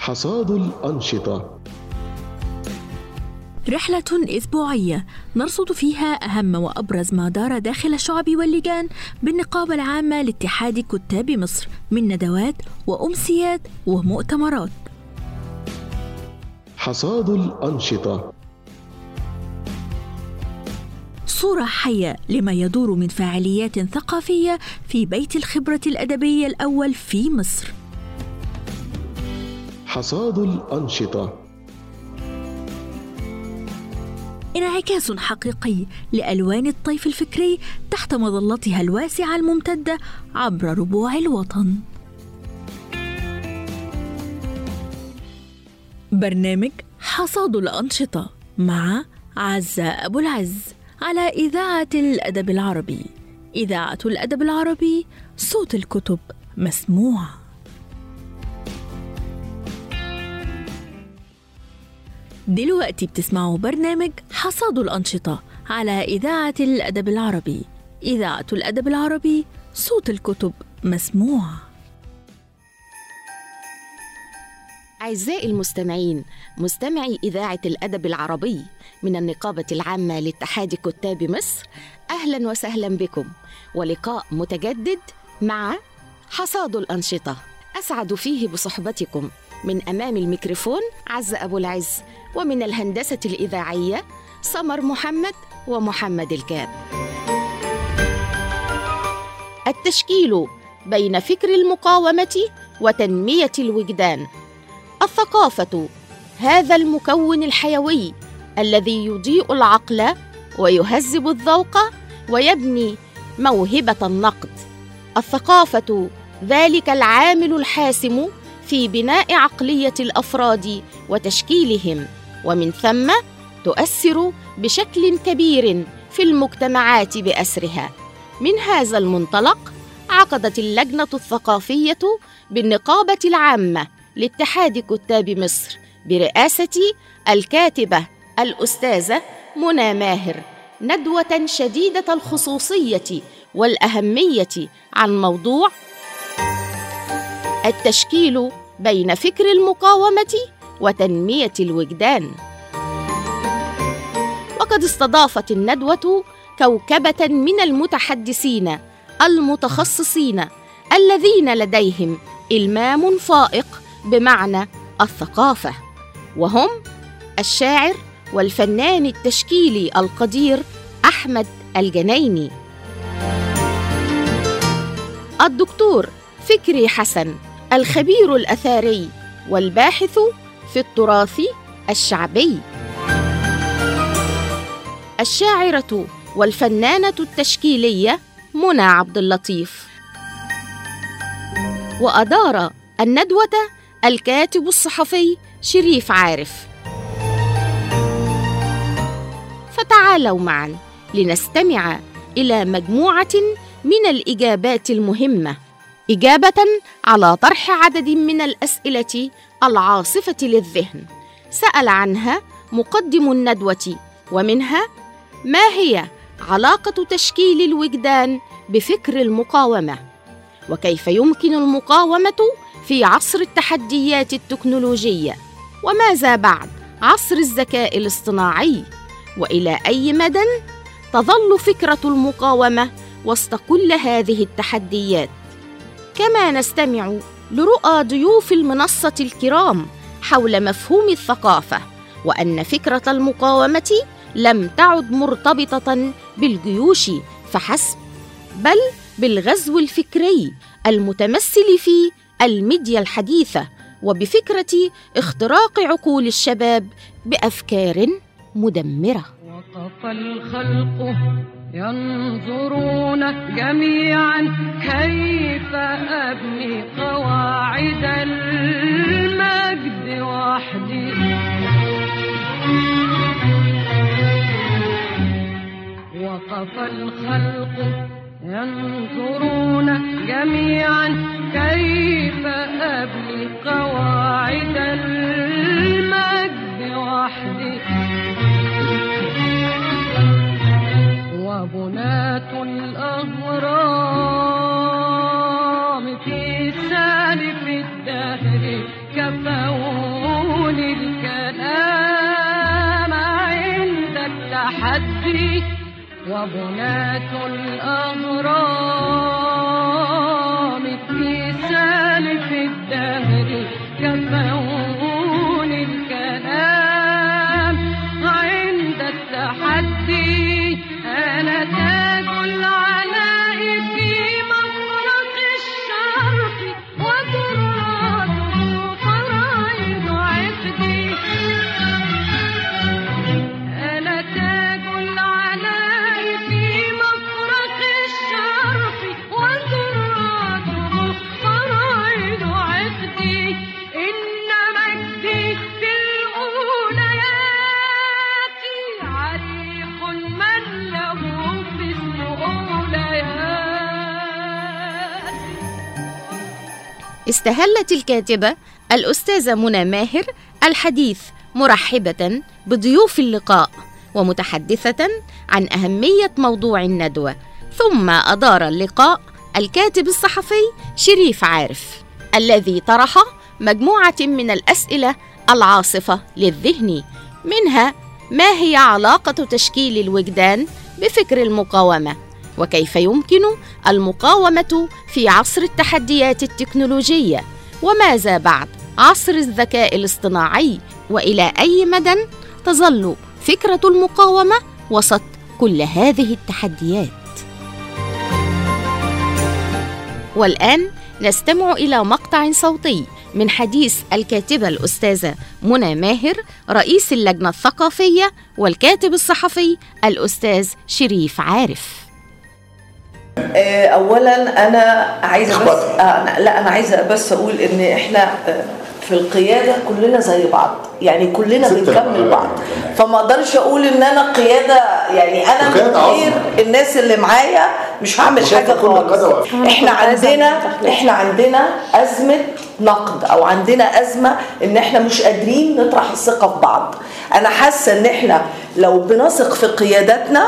حصاد الأنشطة رحلة أسبوعية نرصد فيها أهم وأبرز ما دار داخل الشعب واللجان بالنقابة العامة لاتحاد كتاب مصر من ندوات وأمسيات ومؤتمرات حصاد الأنشطة صورة حية لما يدور من فعاليات ثقافية في بيت الخبرة الأدبية الأول في مصر حصاد الأنشطة انعكاس حقيقي لألوان الطيف الفكري تحت مظلتها الواسعة الممتدة عبر ربوع الوطن برنامج حصاد الأنشطة مع عزة أبو العز على إذاعة الأدب العربي إذاعة الأدب العربي صوت الكتب مسموع دلوقتي بتسمعوا برنامج حصاد الأنشطة على إذاعة الأدب العربي إذاعة الأدب العربي صوت الكتب مسموع أعزائي المستمعين مستمعي إذاعة الأدب العربي من النقابة العامة لاتحاد كتاب مصر أهلا وسهلا بكم ولقاء متجدد مع حصاد الأنشطة أسعد فيه بصحبتكم من أمام الميكروفون عز أبو العز ومن الهندسة الإذاعية سمر محمد ومحمد الكاب التشكيل بين فكر المقاومة وتنمية الوجدان الثقافة هذا المكون الحيوي الذي يضيء العقل ويهذب الذوق ويبني موهبة النقد الثقافة ذلك العامل الحاسم في بناء عقلية الأفراد وتشكيلهم ومن ثم تؤثر بشكل كبير في المجتمعات بأسرها من هذا المنطلق عقدت اللجنة الثقافية بالنقابة العامة لاتحاد كتاب مصر برئاسة الكاتبة الأستاذة منى ماهر ندوة شديدة الخصوصية والأهمية عن موضوع التشكيل بين فكر المقاومة وتنمية الوجدان وقد استضافت الندوة كوكبة من المتحدثين المتخصصين الذين لديهم إلمام فائق بمعنى الثقافة وهم الشاعر والفنان التشكيلي القدير أحمد الجنايني الدكتور فكري حسن الخبير الأثاري والباحث في التراث الشعبي الشاعرة والفنانة التشكيلية منى عبد اللطيف وأدار الندوة الكاتب الصحفي شريف عارف فتعالوا معا لنستمع إلى مجموعة من الإجابات المهمة إجابة على طرح عدد من الأسئلة العاصفة للذهن سأل عنها مقدم الندوة ومنها ما هي علاقة تشكيل الوجدان بفكر المقاومة وكيف يمكن المقاومة في عصر التحديات التكنولوجية وماذا بعد عصر الذكاء الاصطناعي والى اي مدى تظل فكره المقاومه وسط كل هذه التحديات كما نستمع لرؤى ضيوف المنصه الكرام حول مفهوم الثقافه وان فكره المقاومه لم تعد مرتبطه بالجيوش فحسب بل بالغزو الفكري المتمثل في الميديا الحديثه وبفكره اختراق عقول الشباب بافكار مدمره وقف الخلق ينظرون جميعا كيف ابني قواعد المجد وحدي وقف الخلق ينظرون جميعا كيف ابني قواعد المجد وحدي وبناة الأهرام في سالف الدهر كفوني الكلام عند التحدي وبناة الأهرام في سالف الدهر كفوني الكلام عند التحدي أنا تاج العلاء في مفرق الشرق وتراته فرائض عقدي أنا تاج العلاء في مفرق الشرق وذراته فرائض عقدي إن مجدي في الأوليات عريق من له مثل أوليات استهلت الكاتبة الأستاذة منى ماهر الحديث مرحبة بضيوف اللقاء ومتحدثة عن أهمية موضوع الندوة ثم أدار اللقاء الكاتب الصحفي شريف عارف الذي طرح مجموعة من الأسئلة العاصفة للذهن منها ما هي علاقة تشكيل الوجدان بفكر المقاومة وكيف يمكن المقاومة في عصر التحديات التكنولوجية وماذا بعد عصر الذكاء الاصطناعي والى اي مدى تظل فكره المقاومه وسط كل هذه التحديات والان نستمع الى مقطع صوتي من حديث الكاتبه الاستاذه منى ماهر رئيس اللجنه الثقافيه والكاتب الصحفي الاستاذ شريف عارف آه، اولا انا عايزه بس اخبطي. آه، أنا- لا انا عايزه بس اقول ان احنا آه، في القياده كلنا زي بعض يعني كلنا ستة بنكمل بقى. بعض فما اقدرش اقول ان انا قياده يعني انا من القيادة غير عظمى. الناس اللي معايا مش هعمل شايفة حاجه كل خالص قادة واقفة. احنا عندنا احنا عندنا ازمه نقد او عندنا ازمه ان احنا مش قادرين نطرح الثقه في بعض انا حاسه ان احنا لو بنثق في قياداتنا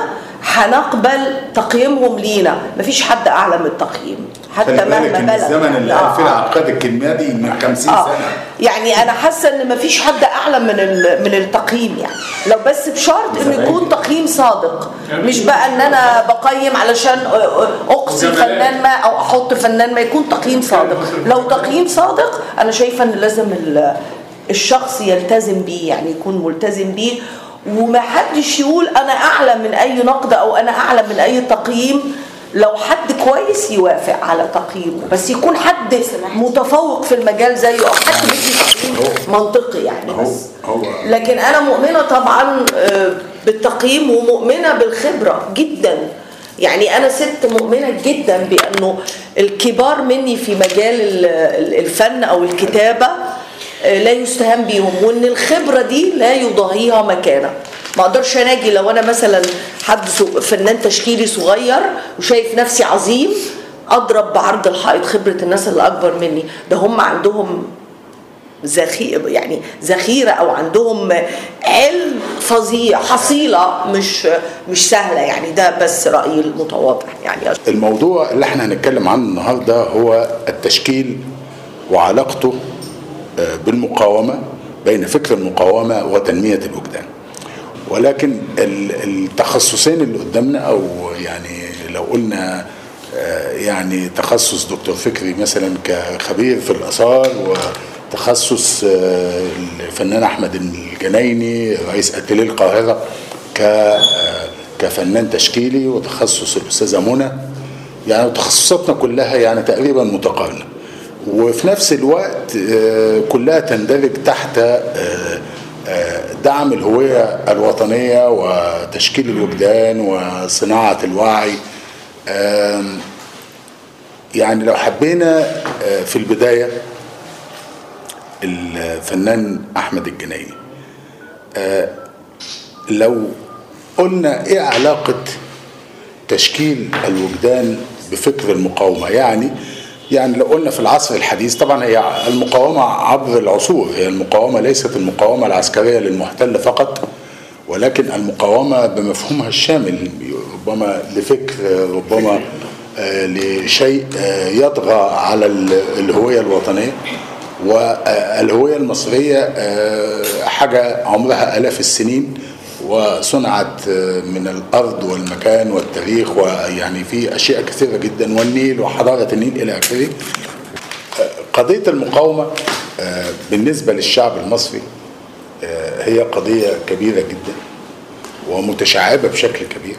هنقبل تقييمهم لينا مفيش حد اعلى من التقييم حتى خلي بالك مهما ان بلغ الزمن اللي آه، قال فيه آه. العقاد الكلمه دي من 50 اه سنه يعني انا حاسه ان مفيش حد اعلى من ال- من التقييم يعني لو بس بشرط ان يكون تقييم صادق مش بقى ان انا بقيم علشان أ- اقصي فنان ما او احط فنان ما يكون تقييم صادق لو تقييم صادق انا شايفه ان لازم ال- الشخص يلتزم بيه يعني يكون ملتزم بيه وما حدش يقول انا اعلى من اي نقد او انا اعلى من اي تقييم لو حد كويس يوافق على تقييمه بس يكون حد متفوق في المجال زيه او حد بيدي تقييم منطقي يعني هو بس هو لكن انا مؤمنه طبعا آه، بالتقييم ومؤمنه بالخبره جدا يعني انا ست مؤمنه جدا بانه الكبار مني في مجال ال- ال- الفن او الكتابه آه، لا يستهان بيهم وان الخبره دي لا يضاهيها مكانه ما اقدرش اناجي لو انا مثلا حد سو- فنان تشكيلي صغير وشايف نفسي عظيم اضرب بعرض الحائط خبره الناس اللي اكبر مني ده هم عندهم ذخيرة يعني ذخيرة أو عندهم علم فظيع حصيلة مش مش سهلة يعني ده بس رأيي المتواضع يعني الموضوع اللي احنا هنتكلم عنه النهارده هو التشكيل وعلاقته آه، بالمقاومه بين فكر المقاومه وتنميه الوجدان ولكن ال- التخصصين اللي قدامنا او يعني لو قلنا آه، يعني تخصص دكتور فكري مثلا كخبير في الاثار وتخصص آه، الفنان احمد الجنايني رئيس اتيليه القاهره ك آه، كفنان تشكيلي وتخصص الاستاذه منى يعني تخصصاتنا كلها يعني تقريبا متقارنه وفي نفس الوقت آه، كلها تندرج تحت آه، آه، دعم الهوية الوطنية وتشكيل الوجدان وصناعة الوعي آم، يعني لو حبينا آه، في البداية الفنان أحمد الجنايني آه، لو قلنا إيه علاقة تشكيل الوجدان بفكر المقاومة يعني يعني لو قلنا في العصر الحديث طبعا هي المقاومة عبر العصور هي المقاومة ليست المقاومة العسكرية للمحتل فقط ولكن المقاومة بمفهومها الشامل ربما لفكر ربما آه، لشيء آه، يطغى على ال- الهوية الوطنية والهوية المصرية آه، حاجة عمرها آلاف السنين وصنعت آه، من الأرض والمكان والتاريخ ويعني في أشياء كثيرة جدا والنيل وحضارة النيل إلى آخره آه، قضية المقاومة آه، بالنسبة للشعب المصري آه، هي قضية كبيرة جدا ومتشعبة بشكل كبير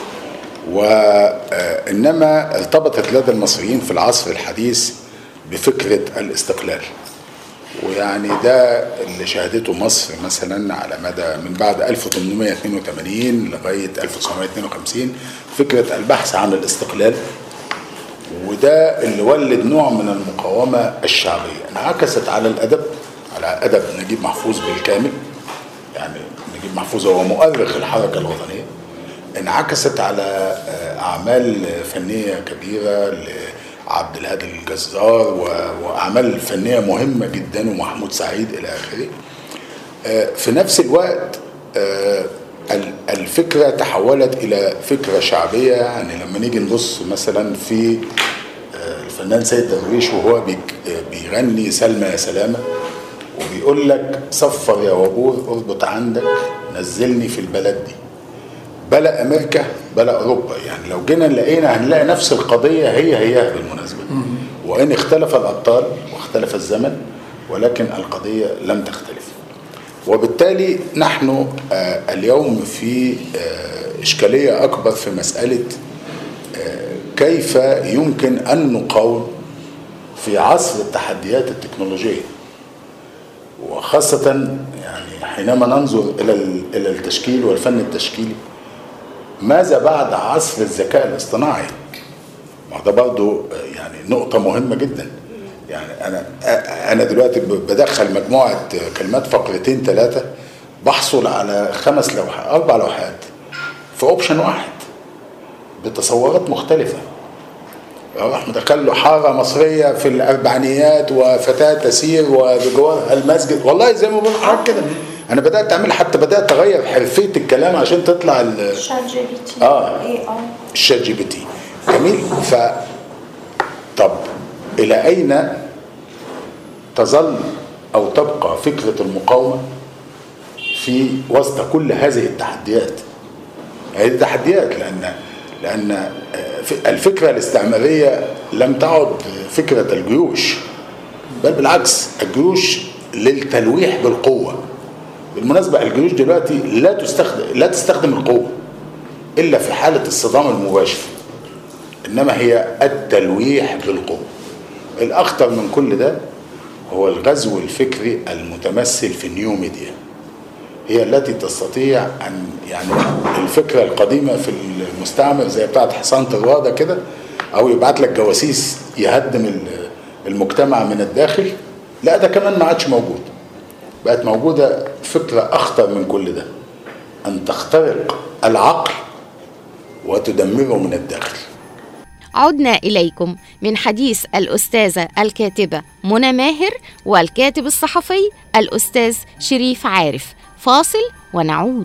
وإنما ارتبطت لدى المصريين في العصر الحديث بفكرة الاستقلال ويعني ده اللي شهدته مصر مثلا على مدى من بعد 1882 لغاية 1952 فكرة البحث عن الاستقلال وده اللي ولد نوع من المقاومة الشعبية انعكست على الأدب على أدب نجيب محفوظ بالكامل يعني نجيب محفوظ هو مؤرخ الحركة الوطنية انعكست على آه، أعمال فنية كبيرة لعبد الهادي الجزار و- وأعمال فنية مهمة جدا ومحمود سعيد إلى آخره آه، في نفس الوقت آه، ال- الفكرة تحولت إلى فكرة شعبية يعني لما نيجي نبص مثلا في آه، الفنان سيد درويش وهو بيك- آه، بيغني سلمى يا سلامة وبيقول لك صفر يا وبور اربط عندك نزلني في البلد دي بلا امريكا بلا اوروبا يعني لو جينا لقينا هنلاقي نفس القضيه هي هي بالمناسبه وان اختلف الابطال واختلف الزمن ولكن القضيه لم تختلف وبالتالي نحن آه، اليوم في آه، اشكاليه اكبر في مساله آه، كيف يمكن ان نقاوم في عصر التحديات التكنولوجيه وخاصة يعني حينما ننظر إلى ال- إلى التشكيل والفن التشكيلي ماذا بعد عصر الذكاء الاصطناعي؟ ما ده برضه يعني نقطة مهمة جدا يعني أنا أنا دلوقتي ب- بدخل مجموعة كلمات فقرتين ثلاثة بحصل على خمس لوحات أربع لوحات في أوبشن واحد بتصورات مختلفة راح مدخل له حاره مصريه في الاربعينيات وفتاه تسير وبجوارها المسجد والله زي ما بقول لحضرتك كده انا بدات اعمل حتى بدات اغير حرفيه الكلام عشان تطلع ال- شات جي بي تي آه. اي اه الشات جي بي تي جميل ف طب الى اين تظل او تبقى فكره المقاومه في وسط كل هذه التحديات هذه التحديات لان لان آه، ف- الفكره الاستعماريه لم تعد فكره الجيوش بل بالعكس الجيوش للتلويح بالقوه بالمناسبه الجيوش دلوقتي لا تستخدم لا تستخدم القوه الا في حاله الصدام المباشر انما هي التلويح بالقوه الاخطر من كل ده هو الغزو الفكري المتمثل في النيو ميديا هي التي تستطيع ان يعني الفكره القديمه في المستعمر زي بتاعت حصان طروادة كده او يبعت لك جواسيس يهدم ال- المجتمع من الداخل لا ده كمان ما عادش موجود بقت موجوده فكره اخطر من كل ده ان تخترق العقل وتدمره من الداخل عدنا إليكم من حديث الأستاذة الكاتبة منى ماهر والكاتب الصحفي الأستاذ شريف عارف فاصل ونعود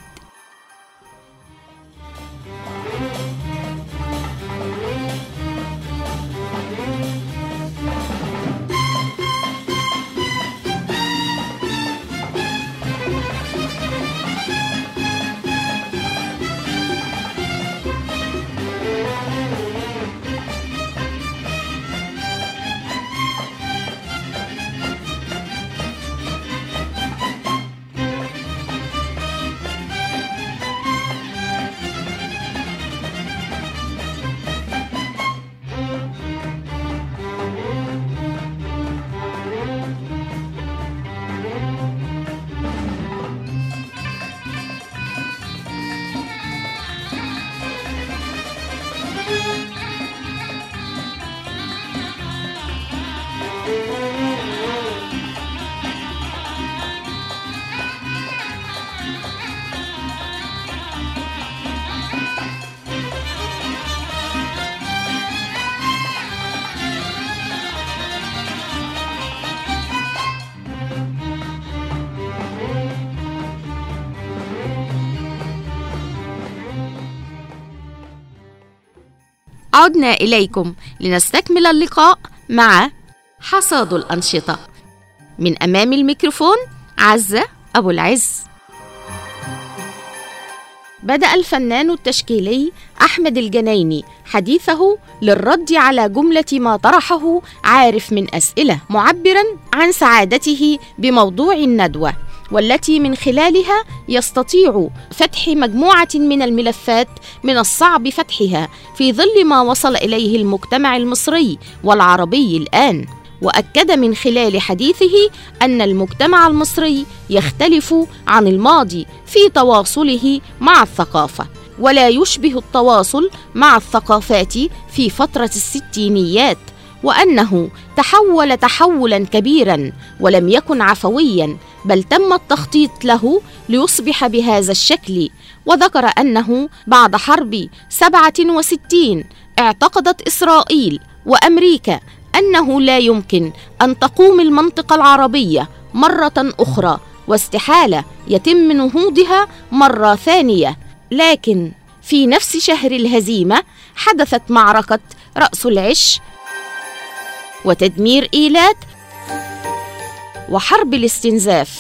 عدنا إليكم لنستكمل اللقاء مع حصاد الأنشطة من أمام الميكروفون عزة أبو العز بدأ الفنان التشكيلي أحمد الجنايني حديثه للرد على جملة ما طرحه عارف من أسئلة معبرا عن سعادته بموضوع الندوة والتي من خلالها يستطيع فتح مجموعة من الملفات من الصعب فتحها في ظل ما وصل إليه المجتمع المصري والعربي الآن واكد من خلال حديثه ان المجتمع المصري يختلف عن الماضي في تواصله مع الثقافه ولا يشبه التواصل مع الثقافات في فتره الستينيات وانه تحول تحولا كبيرا ولم يكن عفويا بل تم التخطيط له ليصبح بهذا الشكل وذكر انه بعد حرب 67 اعتقدت اسرائيل وامريكا انه لا يمكن ان تقوم المنطقه العربيه مره اخرى واستحاله يتم نهوضها مره ثانيه لكن في نفس شهر الهزيمه حدثت معركه راس العش وتدمير ايلات وحرب الاستنزاف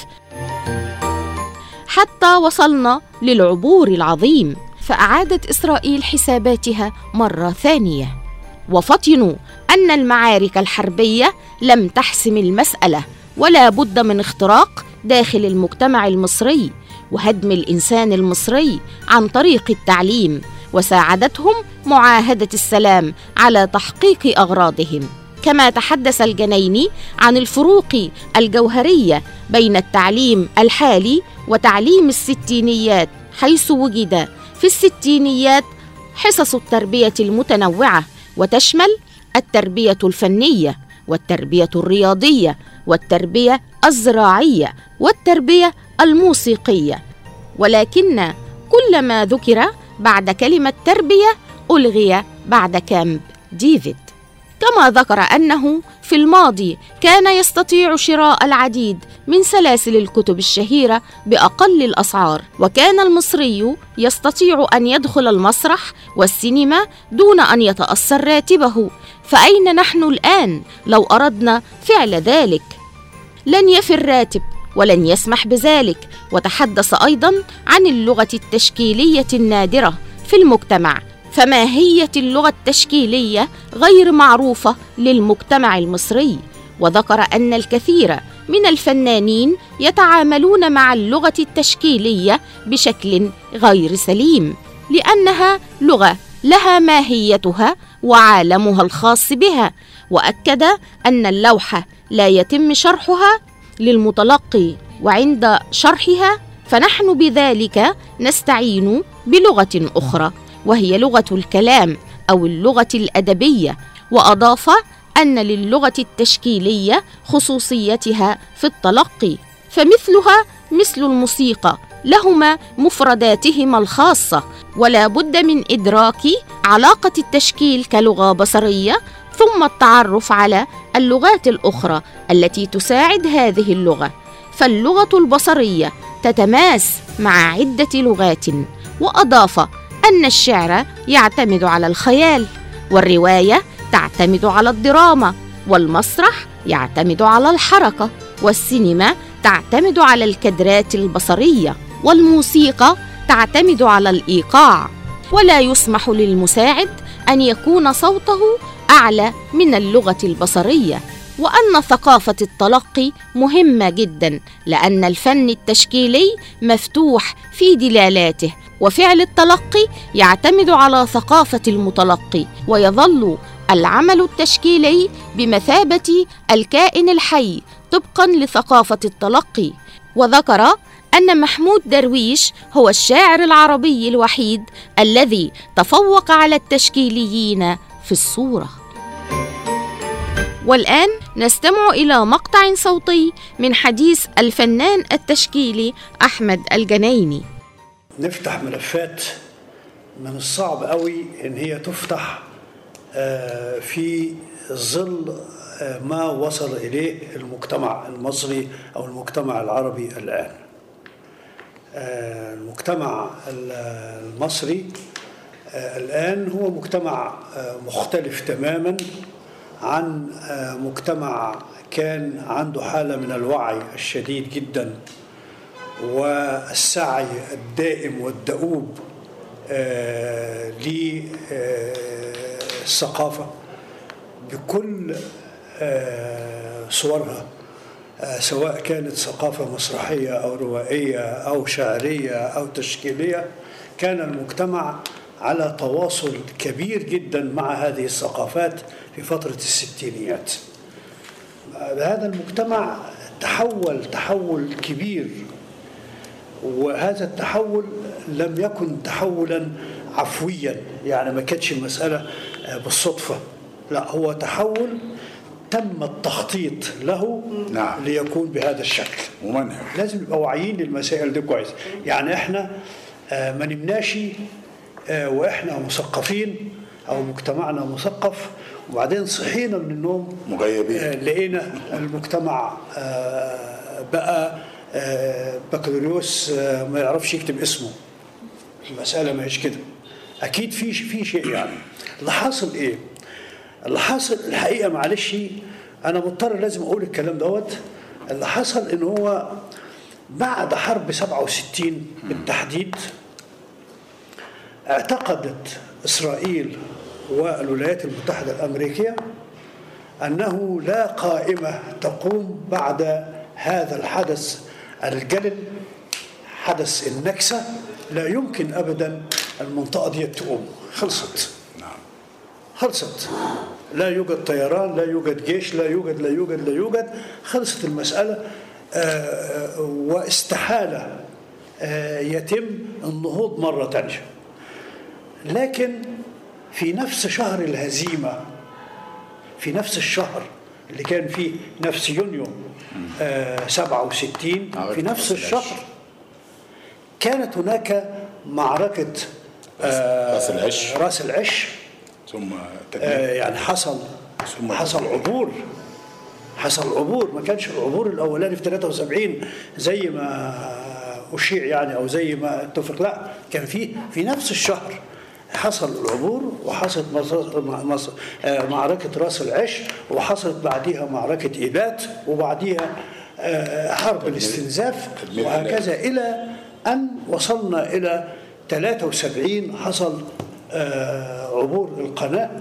حتى وصلنا للعبور العظيم فاعادت اسرائيل حساباتها مره ثانيه وفطنوا ان المعارك الحربيه لم تحسم المساله ولا بد من اختراق داخل المجتمع المصري وهدم الانسان المصري عن طريق التعليم وساعدتهم معاهده السلام على تحقيق اغراضهم كما تحدث الجنيني عن الفروق الجوهريه بين التعليم الحالي وتعليم الستينيات حيث وجد في الستينيات حصص التربيه المتنوعه وتشمل التربيه الفنيه والتربيه الرياضيه والتربيه الزراعيه والتربيه الموسيقيه ولكن كل ما ذكر بعد كلمه تربيه الغي بعد كامب ديفيد كما ذكر انه في الماضي كان يستطيع شراء العديد من سلاسل الكتب الشهيره باقل الاسعار وكان المصري يستطيع ان يدخل المسرح والسينما دون ان يتاثر راتبه فاين نحن الان لو اردنا فعل ذلك لن يفي الراتب ولن يسمح بذلك وتحدث ايضا عن اللغه التشكيليه النادره في المجتمع فماهيه اللغه التشكيليه غير معروفه للمجتمع المصري وذكر ان الكثير من الفنانين يتعاملون مع اللغه التشكيليه بشكل غير سليم لانها لغه لها ماهيتها وعالمها الخاص بها واكد ان اللوحه لا يتم شرحها للمتلقي وعند شرحها فنحن بذلك نستعين بلغه اخرى وهي لغه الكلام او اللغه الادبيه واضاف ان للغه التشكيليه خصوصيتها في التلقي فمثلها مثل الموسيقى لهما مفرداتهما الخاصه ولا بد من ادراك علاقه التشكيل كلغه بصريه ثم التعرف على اللغات الاخرى التي تساعد هذه اللغه فاللغه البصريه تتماس مع عده لغات واضاف ان الشعر يعتمد على الخيال والروايه تعتمد على الدراما والمسرح يعتمد على الحركه والسينما تعتمد على الكادرات البصريه والموسيقى تعتمد على الايقاع ولا يسمح للمساعد ان يكون صوته اعلى من اللغه البصريه وان ثقافه التلقي مهمه جدا لان الفن التشكيلي مفتوح في دلالاته وفعل التلقي يعتمد على ثقافه المتلقي ويظل العمل التشكيلي بمثابه الكائن الحي طبقا لثقافه التلقي وذكر ان محمود درويش هو الشاعر العربي الوحيد الذي تفوق على التشكيليين في الصوره والان نستمع الى مقطع صوتي من حديث الفنان التشكيلي احمد الجنايني نفتح ملفات من الصعب قوي ان هي تفتح آه، في ظل آه، ما وصل اليه المجتمع المصري او المجتمع العربي الان آه، المجتمع المصري الان هو مجتمع مختلف تماما عن آه، مجتمع كان عنده حالة من الوعي الشديد جدا والسعي الدائم والدؤوب آه، للثقافة بكل آه، صورها آه، سواء كانت ثقافة مسرحية أو روائية أو شعرية أو تشكيلية كان المجتمع على تواصل كبير جدا مع هذه الثقافات في فترة الستينيات هذا المجتمع تحول تحول كبير وهذا التحول لم يكن تحولا عفويا يعني ما كانتش المسألة آه، بالصدفة لا هو تحول تم التخطيط له نعم. ليكون بهذا الشكل ممنهج لازم نبقى واعيين للمسائل دي كويس يعني احنا آه، ما نمناش آه، واحنا مثقفين او مجتمعنا مثقف وبعدين صحينا من النوم مغيبين. آه، لقينا المجتمع آه، بقى آه، بكالوريوس آه، ما يعرفش يكتب اسمه المسألة ما هيش كده أكيد في في شيء يعني اللي حاصل إيه؟ اللي حاصل الحقيقة معلش أنا مضطر لازم أقول الكلام دوت اللي حصل إن هو بعد حرب 67 بالتحديد اعتقدت إسرائيل والولايات المتحدة الأمريكية أنه لا قائمة تقوم بعد هذا الحدث الجلل حدث النكسة لا يمكن أبدا المنطقة دي تقوم خلصت نعم خلصت لا يوجد طيران لا يوجد جيش لا يوجد لا يوجد لا يوجد خلصت المسألة آه، آه، واستحالة آه، يتم النهوض مرة تانية لكن في نفس شهر الهزيمة في نفس الشهر اللي كان فيه نفس يونيو آه، 67 في نفس الشهر كانت هناك معركة آه، راس العش. راس العش ثم آه، تدمير يعني حصل ثم حصل تدمير. عبور حصل عبور ما كانش العبور الاولاني في 73 زي ما اشيع يعني او زي ما اتفق لا كان في في نفس الشهر حصل العبور وحصلت مص- مص- آه، معركة راس العش وحصلت بعديها معركة إيبات وبعديها آه، حرب الاستنزاف تدمير وهكذا إلى أن وصلنا إلى 73 حصل آه، عبور القناة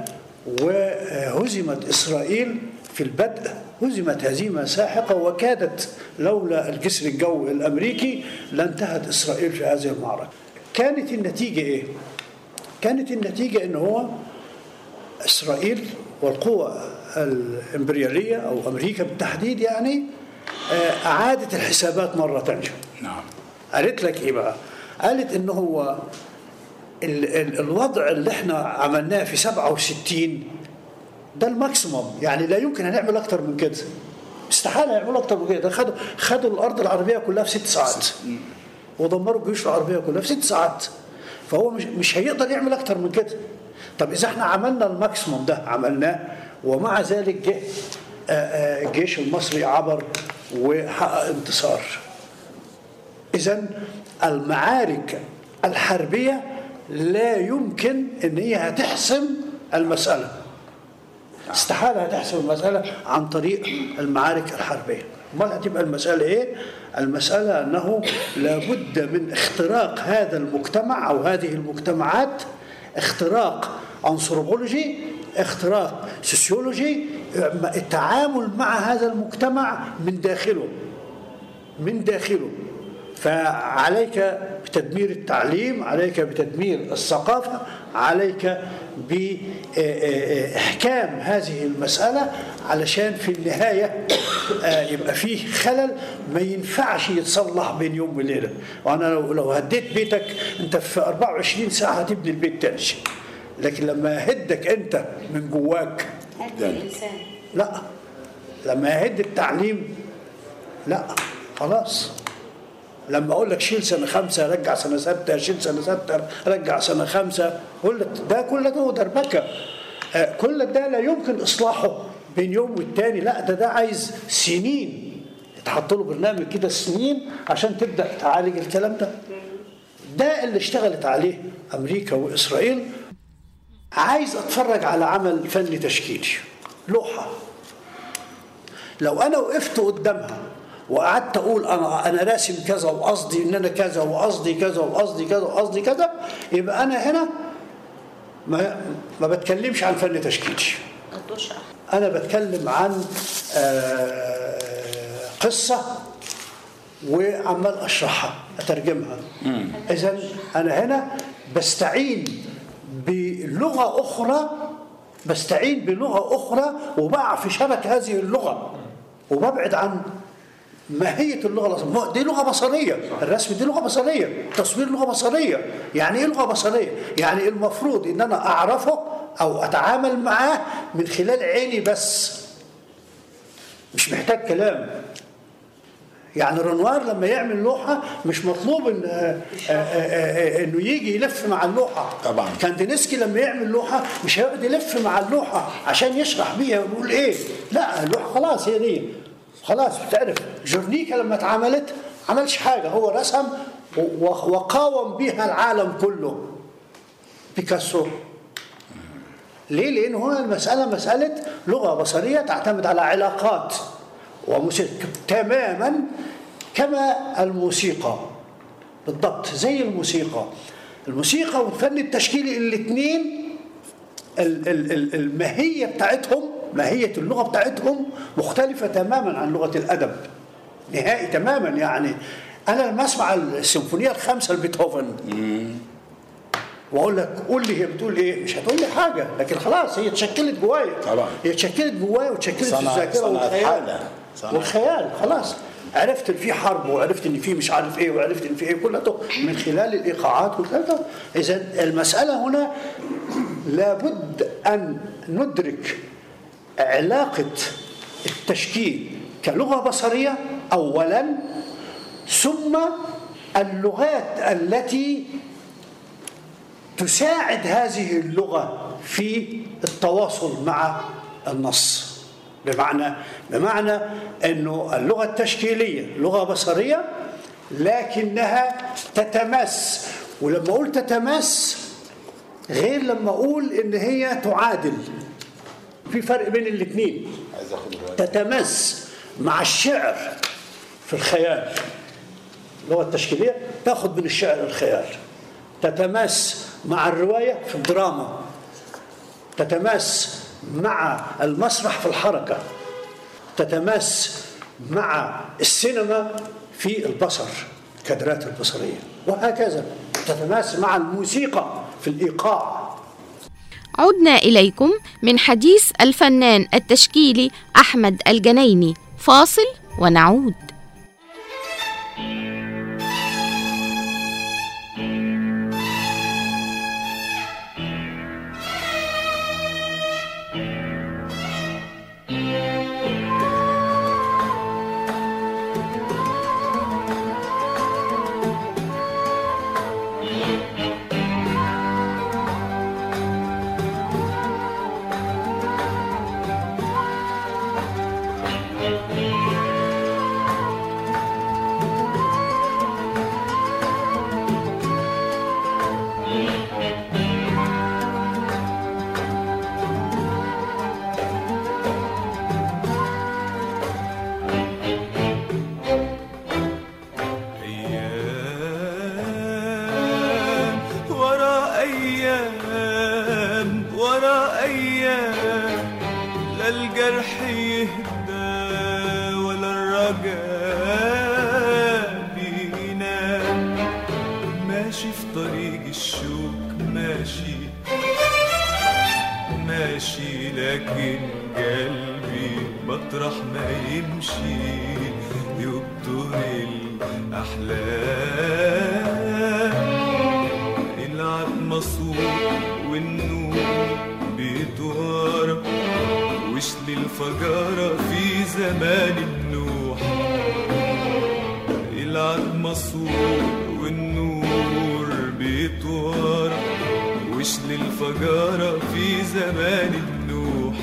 وهزمت إسرائيل في البدء هزمت هزيمة ساحقة وكادت لولا الجسر الجوي الأمريكي لانتهت إسرائيل في هذه المعركة كانت النتيجة إيه؟ كانت النتيجة إن هو إسرائيل والقوى الإمبريالية أو أمريكا بالتحديد يعني آه، أعادت الحسابات مرة تانية نعم قالت لك ايه بقى؟ قالت ان هو ال ال الوضع اللي احنا عملناه في 67 ده الماكسيموم يعني لا يمكن هنعمل اكتر من كده استحاله يعملوا اكتر من كده ده خدوا خدوا الارض العربيه كلها في ست ساعات ودمروا الجيوش العربيه كلها في ست ساعات فهو مش مش هيقدر يعمل اكتر من كده طب اذا احنا عملنا الماكسيموم ده عملناه ومع ذلك جه آه، آه، الجيش المصري عبر وحقق انتصار إذا المعارك الحربية لا يمكن أن هي هتحسم المسألة استحالة هتحسم المسألة عن طريق المعارك الحربية امال هتبقى المسألة إيه؟ المسألة أنه لابد من اختراق هذا المجتمع أو هذه المجتمعات اختراق أنثروبولوجي اختراق سوسيولوجي التعامل مع هذا المجتمع من داخله من داخله فعليك بتدمير التعليم عليك بتدمير الثقافة عليك بإحكام هذه المسألة علشان في النهاية آه، يبقى فيه خلل ما ينفعش يتصلح بين يوم وليلة وأنا لو لو هديت بيتك أنت في 24 ساعة هتبني البيت تاني لكن لما أهدك أنت من جواك لا لما يهد التعليم لا خلاص لما اقول لك شيل سنه خمسه رجع سنه سته شيل سنه سته رجع سنه خمسه كل ده كل ده دربكه آه، كل ده لا يمكن اصلاحه بين يوم والتاني لا ده ده عايز سنين يتحط له برنامج كده سنين عشان تبدا تعالج الكلام ده ده اللي اشتغلت عليه امريكا واسرائيل عايز اتفرج على عمل فني تشكيلي لوحة لو أنا وقفت قدامها وقعدت أقول أنا أنا راسم كذا وقصدي إن أنا كذا وقصدي كذا وقصدي كذا وقصدي كذا يبقى أنا هنا ما ما بتكلمش عن فن تشكيلي أنا بتكلم عن آه، قصة وعمال أشرحها أترجمها إذا أنا هنا بستعين بلغة أخرى بستعين بلغة أخرى وبقع في شبك هذه اللغة وببعد عن ماهية اللغة البصرية دي لغة بصرية الرسم دي لغة بصرية التصوير لغة بصرية يعني إيه لغة بصرية يعني المفروض إن أنا أعرفه أو أتعامل معاه من خلال عيني بس مش محتاج كلام يعني رنوار لما يعمل لوحه مش مطلوب ان آه، آه، آه، انه يجي يلف مع اللوحه طبعاً. كاندينسكي لما يعمل لوحه مش هيقعد يلف مع اللوحه عشان يشرح بيها ويقول ايه لا اللوحه خلاص هي دي خلاص بتعرف جورنيكا لما اتعملت عملش حاجه هو رسم و- و- وقاوم بها العالم كله بيكاسو ليه؟ لأن هنا المسألة مسألة لغة بصرية تعتمد على علاقات وموسيقى تماما كما الموسيقى بالضبط زي الموسيقى الموسيقى والفن التشكيلي الاثنين ال- ال- ال- الماهية بتاعتهم ماهية اللغة بتاعتهم مختلفة تماما عن لغة الأدب نهائي تماما يعني أنا لما أسمع السيمفونية الخامسة لبيتهوفن واقول لك قول لي هي بتقول ايه مش هتقول لي حاجه لكن خلاص هي اتشكلت جوايا طبعا. هي اتشكلت جوايا واتشكلت في صنعت- الذاكره صنعت والخيال حالة. صنعت. والخيال خلاص عرفت ان في حرب وعرفت ان في مش عارف ايه وعرفت ان في ايه كلها تو- من خلال الايقاعات والكلام ده اذا المساله هنا لابد ان ندرك علاقه التشكيل كلغه بصريه اولا ثم اللغات التي تساعد هذه اللغة في التواصل مع النص بمعنى بمعنى انه اللغة التشكيلية لغة بصرية لكنها تتمس ولما اقول تتمس غير لما اقول ان هي تعادل في فرق بين الاثنين عايز اخد الوقت تتمس مع الشعر في الخيال اللغة التشكيلية تاخذ من الشعر الخيال تتماس مع الرواية في الدراما تتماس مع المسرح في الحركة تتماس مع السينما في البصر الكادرات البصرية وهكذا تتماس مع الموسيقى في الإيقاع عدنا إليكم من حديث الفنان التشكيلي أحمد الجنيني فاصل ونعود أيام ورا أيام ورا أيام لا الجرح يهدى ولا الرجاء بينام ماشي في طريق الشوك ماشي ماشي لكن قلبي مطرح ما يمشي يبطل الأحلام العتمة صوت والنور بيدور وشل الفجارة في زمان النوح العتمة صوت والنور بيطور وشل الفجارة في زمان النوح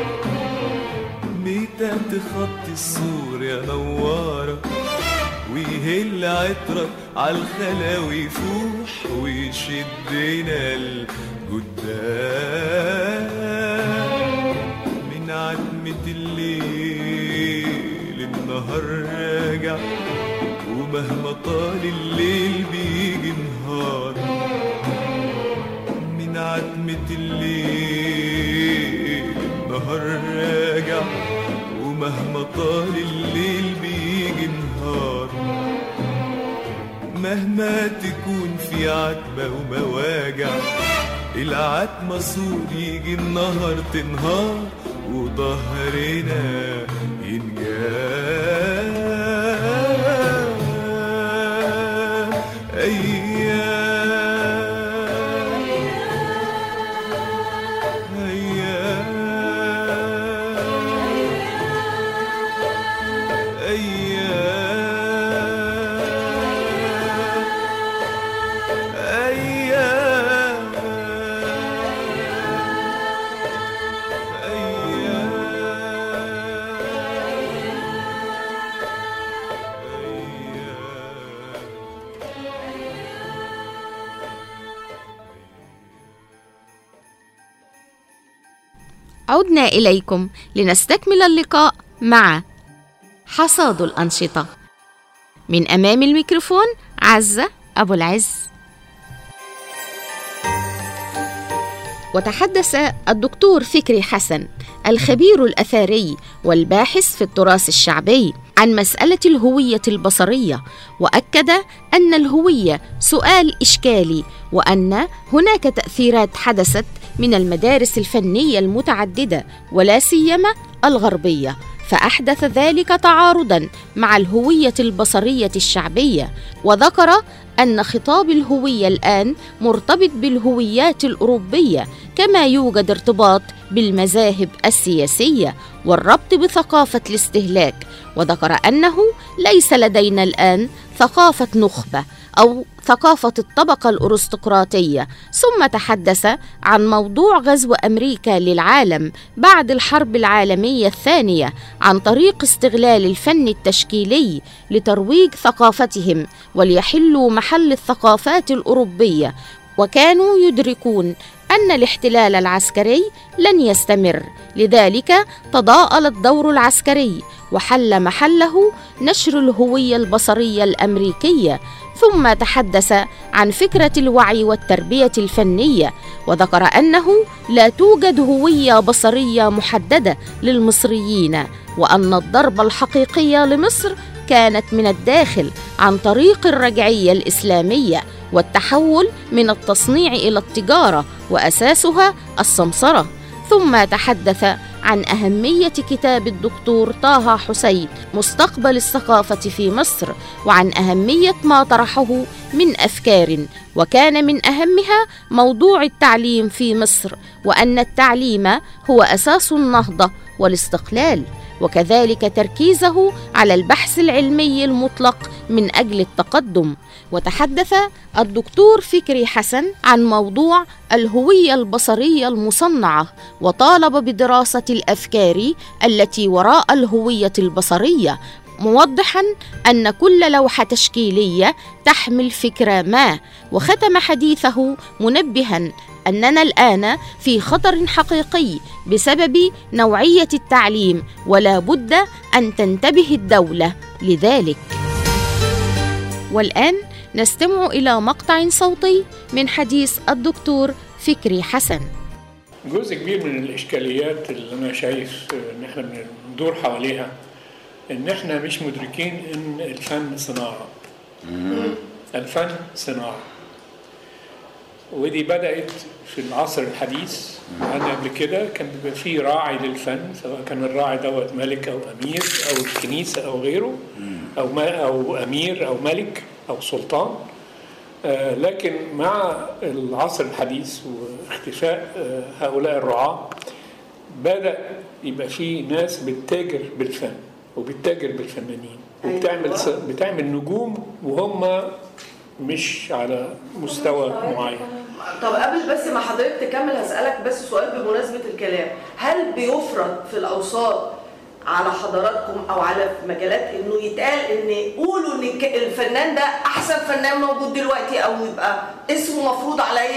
ميتة تخطي السور يا نوارة ويهل عطرك عالخلاوي يفوح ويشدنا لقدام من عد عتمة الليل النهار راجع ومهما طال الليل بيجي نهار من عتمة الليل النهار راجع ومهما طال الليل بيجي نهار مهما تكون في عتمة ومواجع العتمة سور يجي النهار تنهار وظهرنا ينجاب أيام أيام عدنا إليكم لنستكمل اللقاء مع حصاد الأنشطة من أمام الميكروفون عزة أبو العز وتحدث الدكتور فكري حسن الخبير الأثري والباحث في التراث الشعبي عن مسألة الهوية البصرية وأكد أن الهوية سؤال إشكالي وأن هناك تأثيرات حدثت من المدارس الفنية المتعددة ولا سيما الغربية فأحدث ذلك تعارضا مع الهوية البصرية الشعبية وذكر أن خطاب الهوية الآن مرتبط بالهويات الأوروبية كما يوجد ارتباط بالمذاهب السياسية والربط بثقافة الاستهلاك وذكر أنه ليس لدينا الآن ثقافة نخبة أو ثقافة الطبقة الأرستقراطية ثم تحدث عن موضوع غزو أمريكا للعالم بعد الحرب العالمية الثانية عن طريق استغلال الفن التشكيلي لترويج ثقافتهم وليحلوا محل الثقافات الأوروبية وكانوا يدركون أن الاحتلال العسكري لن يستمر لذلك تضاءل الدور العسكري وحل محله نشر الهوية البصرية الأمريكية ثم تحدث عن فكرة الوعي والتربية الفنية وذكر أنه لا توجد هوية بصرية محددة للمصريين وأن الضربة الحقيقية لمصر كانت من الداخل عن طريق الرجعية الإسلامية والتحول من التصنيع إلى التجارة وأساسها السمسرة ثم تحدث عن أهمية كتاب الدكتور طه حسين مستقبل الثقافة في مصر وعن أهمية ما طرحه من أفكار وكان من أهمها موضوع التعليم في مصر وأن التعليم هو أساس النهضة والاستقلال وكذلك تركيزه على البحث العلمي المطلق من اجل التقدم وتحدث الدكتور فكري حسن عن موضوع الهويه البصريه المصنعه وطالب بدراسه الافكار التي وراء الهويه البصريه موضحا ان كل لوحه تشكيليه تحمل فكره ما وختم حديثه منبها اننا الان في خطر حقيقي بسبب نوعيه التعليم ولا بد ان تنتبه الدوله لذلك والان نستمع الى مقطع صوتي من حديث الدكتور فكري حسن جزء كبير من الاشكاليات اللي انا شايف ان احنا بندور حواليها ان احنا مش مدركين ان الفن صناعه الفن صناعه ودي بدات في العصر الحديث انا قبل كده كان بيبقى في راعي للفن سواء كان الراعي دوت ملك او امير او الكنيسه او غيره او ما او امير او ملك او سلطان آه، لكن مع العصر الحديث واختفاء آه، هؤلاء الرعاة بدأ يبقى في ناس بتتاجر بالفن وبتتاجر بالفنانين وبتعمل س- بتعمل نجوم وهم مش على مستوى معين طب قبل بس ما حضرتك تكمل هسألك بس سؤال بمناسبة الكلام هل بيفرض في الأوساط على حضراتكم أو على مجالات إنه يتقال إن قولوا إن الك- الفنان ده أحسن فنان موجود دلوقتي أو يبقى اسمه مفروض عليا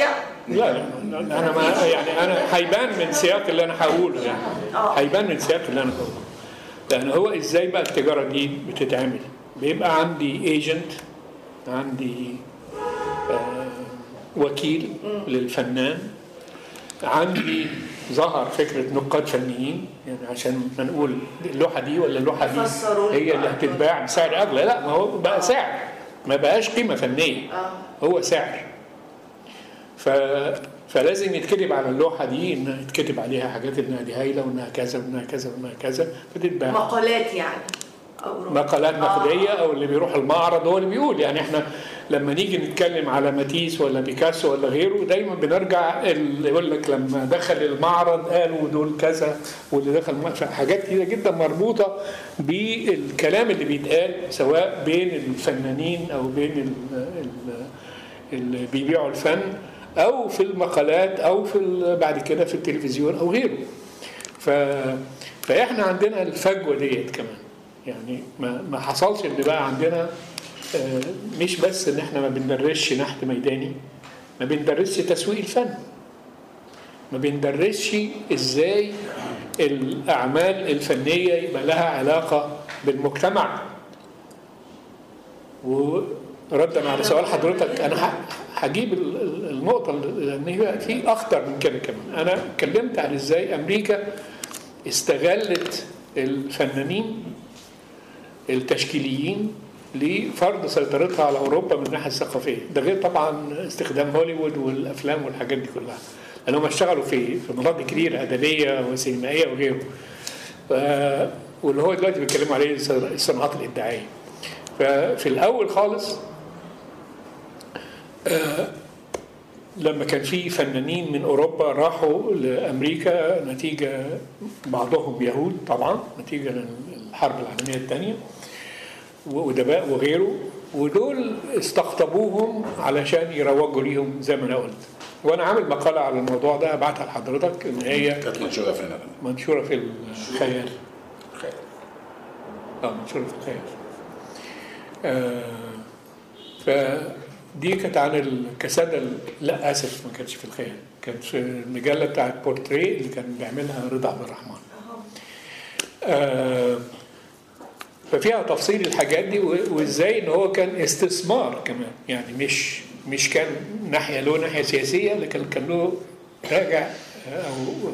لا لا لا، انا ما يعني انا هيبان من سياق اللي انا هقوله يعني هيبان من سياق اللي انا هقوله لان هو ازاي بقى التجاره دي بتتعمل بيبقى عندي ايجنت عندي آه وكيل للفنان عندي ظهر فكره نقاد فنيين يعني عشان ما نقول اللوحه دي ولا اللوحه دي يفسروا لي. هي اللي هتتباع بسعر اغلى لا ما هو بقى سعر ما بقاش قيمه فنيه هو سعر ف فلازم يتكتب على اللوحه دي انها يتكتب عليها حاجات انها دي هايله وانها كذا وانها كذا وانها كذا فتتباع مقالات يعني أو مقالات نقديه او اللي بيروح المعرض هو اللي بيقول يعني احنا لما نيجي نتكلم على ماتيس ولا بيكاسو ولا غيره دايما بنرجع اللي يقول لك لما دخل المعرض قالوا دول كذا واللي دخل الم- حاجات كتيره جدا مربوطه بالكلام اللي بيتقال سواء بين الفنانين او بين ال- ال- اللي بيبيعوا الفن او في المقالات او في ال- بعد كده في التلفزيون او غيره ف... فاحنا عندنا الفجوه ديت كمان يعني ما, ما حصلش ان بقى عندنا آه، مش بس ان احنا ما بندرسش نحت ميداني ما بندرسش تسويق الفن ما بندرسش ازاي الاعمال الفنيه يبقى لها علاقه بالمجتمع وردا على سؤال حضرتك انا ه- هجيب ال- ال- النقطه اللي- لان هي في اخطر من كده كمان انا اتكلمت عن ازاي امريكا استغلت الفنانين التشكيليين لفرض سيطرتها على اوروبا من الناحيه الثقافيه ده غير طبعا استخدام هوليوود والافلام والحاجات دي كلها لان هم اشتغلوا في في مناطق كتير ادبيه وسينمائيه وغيره ف- واللي هو دلوقتي بيتكلموا عليه الصناعات الابداعيه ففي الاول خالص آه، لما كان في فنانين من اوروبا راحوا لامريكا نتيجه بعضهم يهود طبعا نتيجه للحرب العالميه الثانيه وادباء وغيره ودول استقطبوهم علشان يروجوا ليهم زي ما انا قلت وانا عامل مقاله على الموضوع ده ابعتها لحضرتك ان هي كانت منشوره فين يا فندم؟ منشوره في الخيال خير. اه منشوره في الخيال آه فدي كانت عن الكسادة ال- لا اسف ما كانتش في الخيال كانت في المجله بتاعت بورتريه اللي كان بيعملها رضا عبد الرحمن آه ففيها تفصيل الحاجات دي و- وازاي ان هو كان استثمار كمان يعني مش مش كان ناحيه له ناحيه سياسيه لكن كان له راجع او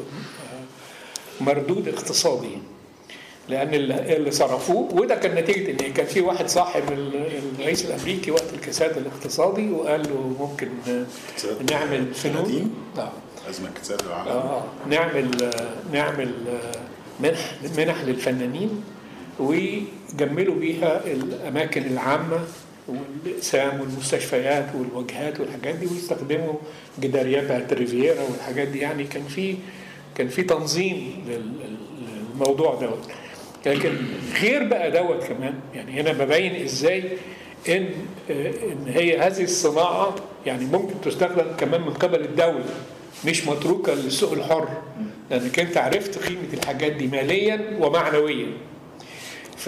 آه، مردود اقتصادي لان اللي اللي صرفوه وده كان نتيجه ان كان في واحد صاحب ال- الرئيس الامريكي وقت الكساد الاقتصادي وقال له ممكن آه، كساد نعمل فنون قديم؟ آه. ازمه كتاب العالم آه نعمل نعمل منح منح للفنانين ويجملوا بيها الاماكن العامه والاقسام والمستشفيات والوجهات والحاجات دي ويستخدموا جداريات بتاعت الريفيرا والحاجات دي يعني كان في كان في تنظيم لل- للموضوع دوت لكن غير بقى دوت كمان يعني هنا ببين ازاي ان ان هي هذه الصناعه يعني ممكن تستخدم كمان من قبل الدوله مش متروكه للسوق الحر لانك انت عرفت قيمه الحاجات دي ماليا ومعنويا ف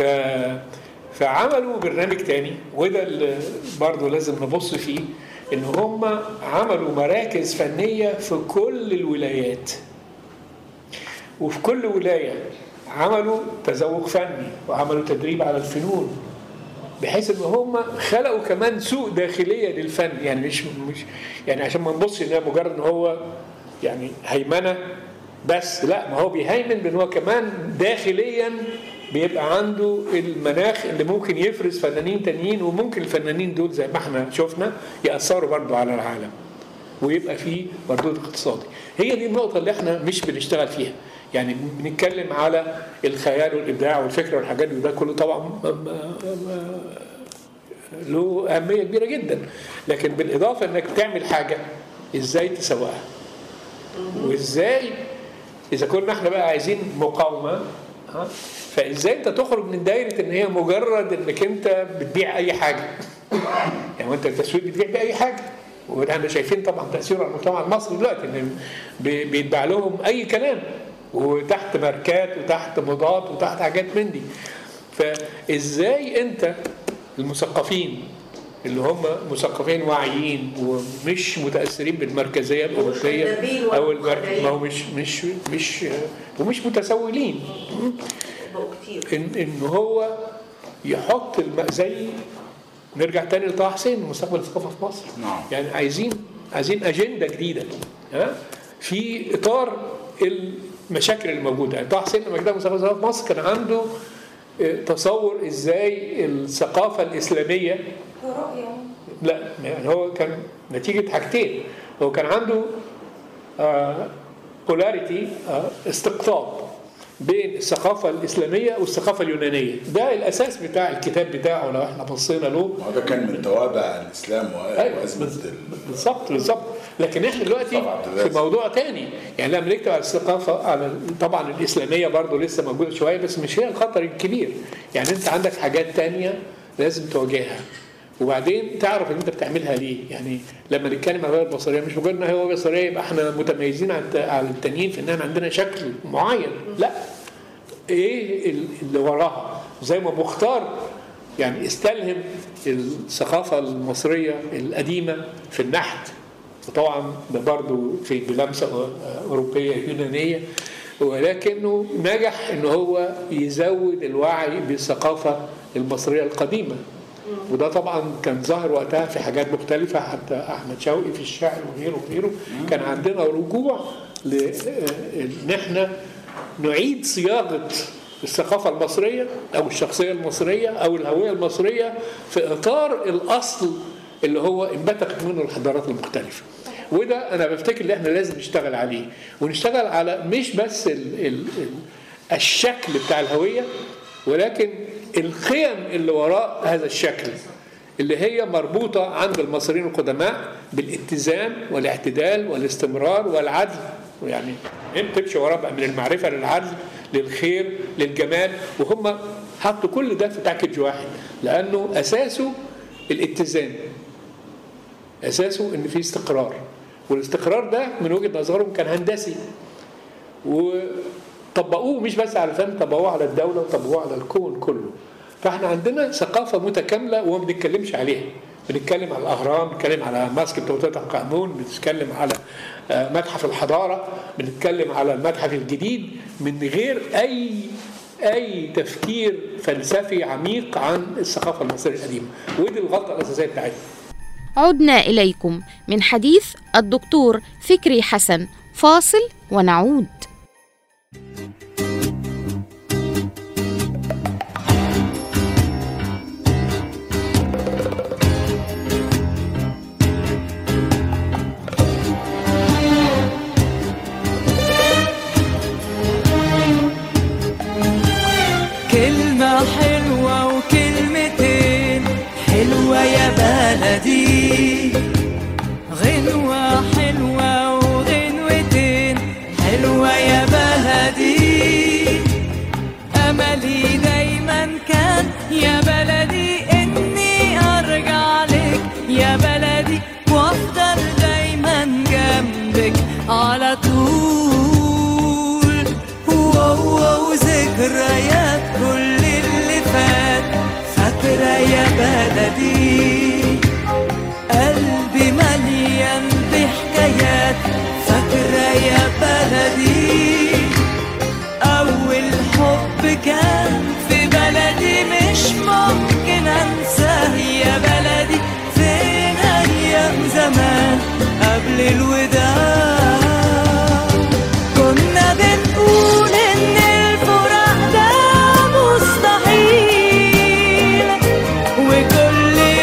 فعملوا برنامج تاني وده اللي برضه لازم نبص فيه ان هم عملوا مراكز فنيه في كل الولايات وفي كل ولايه عملوا تذوق فني وعملوا تدريب على الفنون بحيث ان هم خلقوا كمان سوق داخليه للفن يعني مش مش يعني عشان ما نبصش ان هي مجرد ان هو يعني هيمنه بس لا ما هو بيهيمن بان هو كمان داخليا بيبقى عنده المناخ اللي ممكن يفرز فنانين تانيين وممكن الفنانين دول زي ما احنا شفنا ياثروا برضو على العالم ويبقى فيه مردود اقتصادي هي دي النقطه اللي احنا مش بنشتغل فيها يعني بنتكلم على الخيال والابداع والفكره والحاجات دي وده كله طبعا م- م- م- له اهميه كبيره جدا لكن بالاضافه انك تعمل حاجه ازاي تسوقها وازاي اذا كنا احنا بقى عايزين مقاومه ها فازاي انت تخرج من دايره ان هي مجرد انك انت بتبيع اي حاجه يعني وانت التسويق بتبيع باي حاجه واحنا شايفين طبعا تاثيره على المجتمع المصري دلوقتي ان بي- بيتباع لهم اي كلام وتحت ماركات وتحت موضات وتحت حاجات من دي فازاي انت المثقفين اللي هم مثقفين واعيين ومش متاثرين بالمركزيه الاوروبيه كذابين او المر... ومخدعين. ما هو مش مش مش ومش متسولين بقوا كتير ان ان هو يحط الم... زي نرجع تاني لطه حسين مستقبل الثقافه في مصر نعم. يعني عايزين عايزين اجنده جديده ها في اطار المشاكل الموجوده يعني طه حسين لما جه مستقبل الثقافه في مصر كان عنده آه، تصور ازاي الثقافه الاسلاميه لا يعني هو كان نتيجه حاجتين هو كان عنده بولاريتي استقطاب بين الثقافة الإسلامية والثقافة اليونانية ده الأساس بتاع الكتاب بتاعه لو احنا بصينا له وهذا كان من توابع الاسلام و- أيوة، وازمه بز- ال- بالظبط بالظبط لكن احنا دلوقتي طبعاً، في لازم. موضوع تاني يعني لما نكتب على الثقافه على ال- طبعا الاسلاميه برضه لسه موجوده شويه بس مش هي الخطر الكبير يعني انت عندك حاجات تانية لازم تواجهها وبعدين تعرف ان انت بتعملها ليه يعني لما نتكلم عن الهويه البصريه مش مجرد ان هي هويه بصريه يبقى احنا متميزين عن الت- عن التانيين في ان احنا عندنا شكل معين لا ايه ال- اللي وراها زي ما مختار يعني استلهم الثقافة المصرية القديمة في النحت وطبعا ده برضه في بلمسة أوروبية يونانية ولكنه نجح ان هو يزود الوعي بالثقافة المصرية القديمة وده طبعا كان ظاهر وقتها في حاجات مختلفة حتى أحمد شوقي في الشعر وغيره وغيره كان عندنا رجوع ل- ان احنا نعيد صياغه الثقافه المصريه او الشخصيه المصريه او الهويه المصريه في اطار الاصل اللي هو انبثقت منه الحضارات المختلفه. وده انا بفتكر ان احنا لازم نشتغل عليه ونشتغل على مش بس ال ال ال الشكل بتاع الهويه ولكن القيم اللي وراء هذا الشكل اللي هي مربوطة عند المصريين القدماء بالاتزان والاعتدال والاستمرار والعدل يعني هم تمشي وراه بقى من المعرفة للعدل للخير للجمال وهم حطوا كل ده في باكج واحد لأنه أساسه الاتزان أساسه إن في استقرار والاستقرار ده من وجهة نظرهم كان هندسي وطبقوه مش بس على الفن طبقوه على الدولة وطبقوه على الكون كله فاحنا عندنا ثقافة متكاملة وما بنتكلمش عليها بنتكلم على الأهرام بنتكلم على ماسك بتاع توت عنخ آمون بنتكلم على آه، متحف الحضارة بنتكلم على المتحف الجديد من غير أي أي تفكير فلسفي عميق عن الثقافة المصرية القديمة ودي الغلطة الأساسية بتاعتنا عدنا إليكم من حديث الدكتور فكري حسن فاصل ونعود كلمة حلوة وكلمتين حلوة يا بلدي غنوة حلوة وغنوتين حلوة يا بلدي أملي دايما كان يا بلدي إني أرجع لك يا بلدي وأفضل دايما جنبك على طول واو واو ذكريات كل اللي فات فاكرة يا بلدي قلبي مليان بحكايات فاكرة يا بلدي أول حب كان في بلدي مش ممكن أنساه يا بلدي فين أيام زمان قبل الوداع كنا بنقول إن الفراق ده مستحيل وكل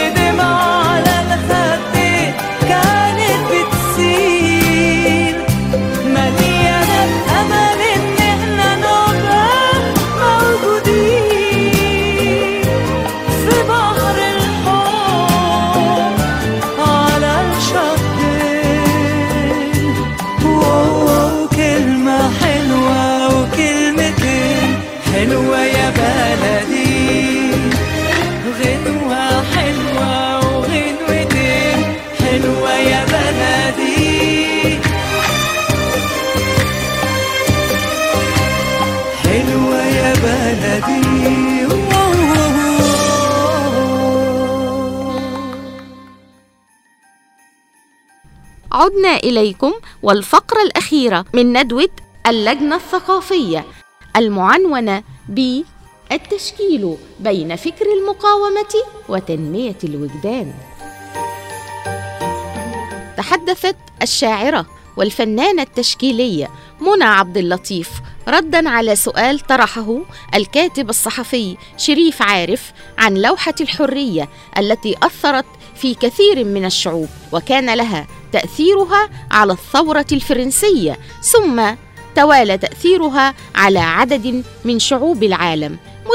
عدنا إليكم والفقرة الأخيرة من ندوة اللجنة الثقافية المعنونة بالتشكيل بين فكر المقاومة وتنمية الوجدان. تحدثت الشاعرة والفنانة التشكيلية منى عبد اللطيف ردا على سؤال طرحه الكاتب الصحفي شريف عارف عن لوحة الحرية التي أثرت في كثير من الشعوب وكان لها تأثيرها على الثورة الفرنسية ثم توالى تأثيرها على عدد من شعوب العالم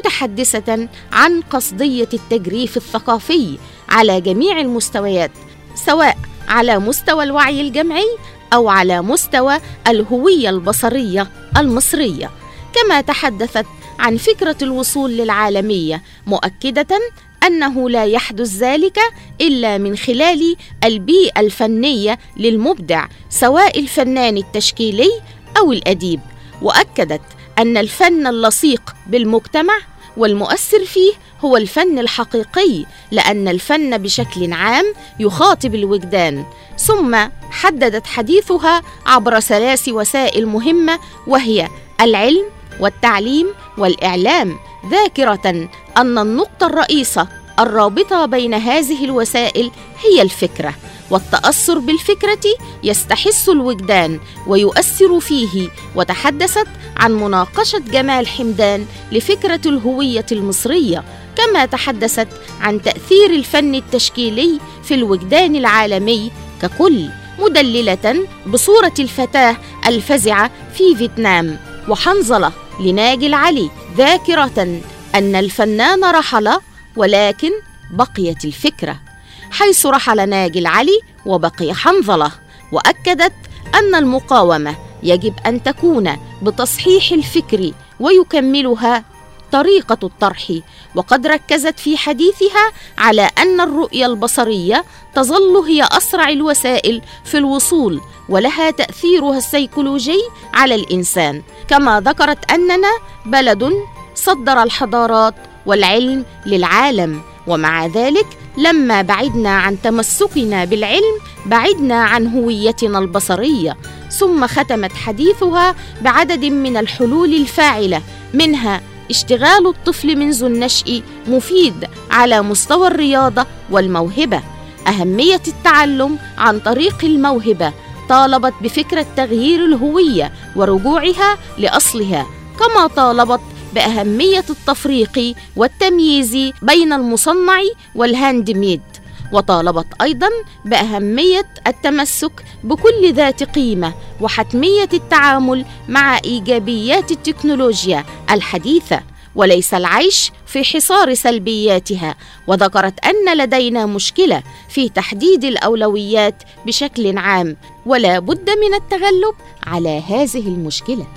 متحدثة عن قصدية التجريف الثقافي على جميع المستويات سواء على مستوى الوعي الجمعي او على مستوى الهويه البصريه المصريه كما تحدثت عن فكره الوصول للعالميه مؤكده انه لا يحدث ذلك الا من خلال البيئه الفنيه للمبدع سواء الفنان التشكيلي او الاديب واكدت ان الفن اللصيق بالمجتمع والمؤثر فيه هو الفن الحقيقي لان الفن بشكل عام يخاطب الوجدان ثم حددت حديثها عبر ثلاث وسائل مهمه وهي العلم والتعليم والاعلام ذاكره ان النقطه الرئيسه الرابطه بين هذه الوسائل هي الفكره والتاثر بالفكره يستحث الوجدان ويؤثر فيه وتحدثت عن مناقشه جمال حمدان لفكره الهويه المصريه كما تحدثت عن تاثير الفن التشكيلي في الوجدان العالمي ككل مدلله بصوره الفتاه الفزعه في فيتنام وحنظله لناجي العلي ذاكره ان الفنان رحل ولكن بقيت الفكره حيث رحل ناجي العلي وبقي حنظله واكدت ان المقاومه يجب ان تكون بتصحيح الفكر ويكملها طريقه الطرح وقد ركزت في حديثها على ان الرؤيه البصريه تظل هي اسرع الوسائل في الوصول ولها تاثيرها السيكولوجي على الانسان كما ذكرت اننا بلد صدر الحضارات والعلم للعالم ومع ذلك لما بعدنا عن تمسكنا بالعلم بعدنا عن هويتنا البصريه ثم ختمت حديثها بعدد من الحلول الفاعله منها اشتغال الطفل منذ النشء مفيد على مستوى الرياضه والموهبه اهميه التعلم عن طريق الموهبه طالبت بفكره تغيير الهويه ورجوعها لاصلها كما طالبت باهميه التفريق والتمييز بين المصنع والهاند ميد وطالبت ايضا باهميه التمسك بكل ذات قيمه وحتميه التعامل مع ايجابيات التكنولوجيا الحديثه وليس العيش في حصار سلبياتها وذكرت ان لدينا مشكله في تحديد الاولويات بشكل عام ولا بد من التغلب على هذه المشكله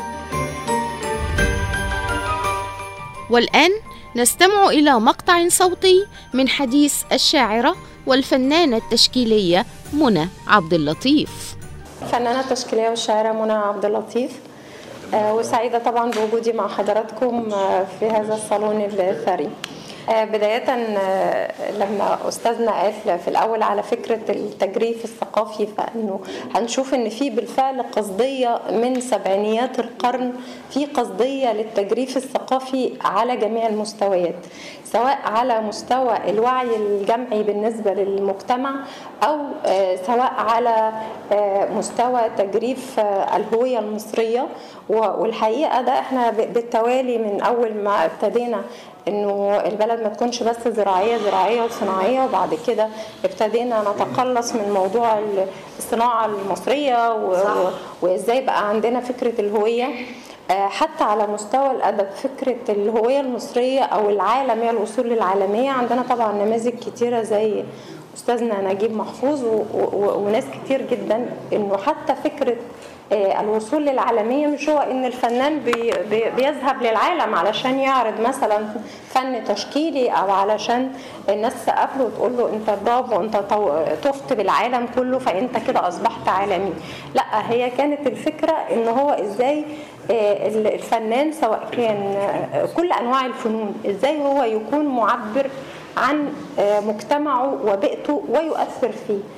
والآن نستمع إلى مقطع صوتي من حديث الشاعرة والفنانة التشكيلية منى عبد اللطيف الفنانة التشكيلية والشاعرة منى عبد اللطيف آه، وسعيدة طبعا بوجودي مع حضراتكم آه، في هذا الصالون الثري آه، بداية آه، لما أستاذنا قال في الأول على فكرة التجريف الثقافي فإنه هنشوف إن في بالفعل قصدية من سبعينيات القرن في قصدية للتجريف الثقافي على جميع المستويات سواء على مستوى الوعي الجمعي بالنسبة للمجتمع أو آه، سواء على آه، مستوى تجريف آه، الهوية المصرية و- والحقيقة ده احنا ب- بالتوالي من أول ما ابتدينا انه البلد ما تكونش بس زراعيه زراعيه وصناعيه وبعد كده ابتدينا نتقلص من موضوع ال- الصناعه المصريه و... و... وازاي بقى عندنا فكره الهويه آه، حتى على مستوى الادب فكره الهويه المصريه او العالميه الوصول للعالميه عندنا طبعا نماذج كتيره زي استاذنا نجيب محفوظ و... و... وناس كتير جدا انه حتى فكره آه، الوصول للعالمية مش هو إن الفنان بي بي بيذهب للعالم علشان يعرض مثلا فن تشكيلي أو علشان الناس تسقف له وتقول له أنت برافو أنت طو- طفت بالعالم كله فأنت كده أصبحت عالمي لا هي كانت الفكرة إن هو إزاي آه، الفنان سواء كان آه، كل أنواع الفنون إزاي هو يكون معبر عن آه، مجتمعه وبيئته ويؤثر فيه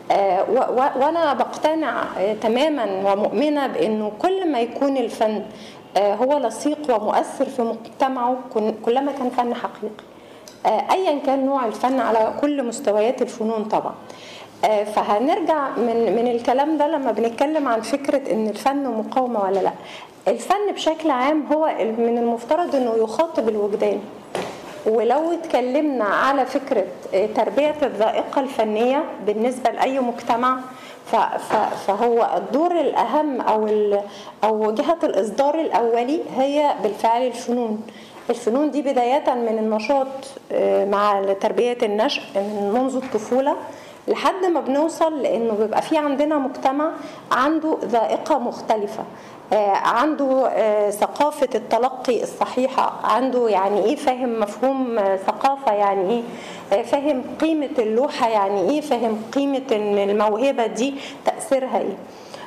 آه، و- و- وانا بقتنع آه، تماما ومؤمنه بانه كل ما يكون الفن آه، هو لصيق ومؤثر في مجتمعه كن- كلما كان فن حقيقي آه، ايا كان نوع الفن على كل مستويات الفنون طبعا آه، فهنرجع من من الكلام ده لما بنتكلم عن فكره ان الفن مقاومه ولا لا الفن بشكل عام هو ال- من المفترض انه يخاطب الوجدان ولو اتكلمنا على فكرة آه، تربية الذائقة الفنية بالنسبة لأي مجتمع ف- ف- فهو الدور الأهم أو ال- أو جهة الإصدار الأولي هي بالفعل الفنون الفنون دي بداية من النشاط آه، مع تربية النشء من منذ الطفولة لحد ما بنوصل لانه بيبقى في عندنا مجتمع عنده ذائقه مختلفه آه، عنده آه، ثقافة التلقي الصحيحة عنده يعني ايه فاهم مفهوم آه، ثقافة يعني ايه آه، فاهم قيمة اللوحة يعني ايه فاهم قيمة ان الموهبة دي تأثيرها ايه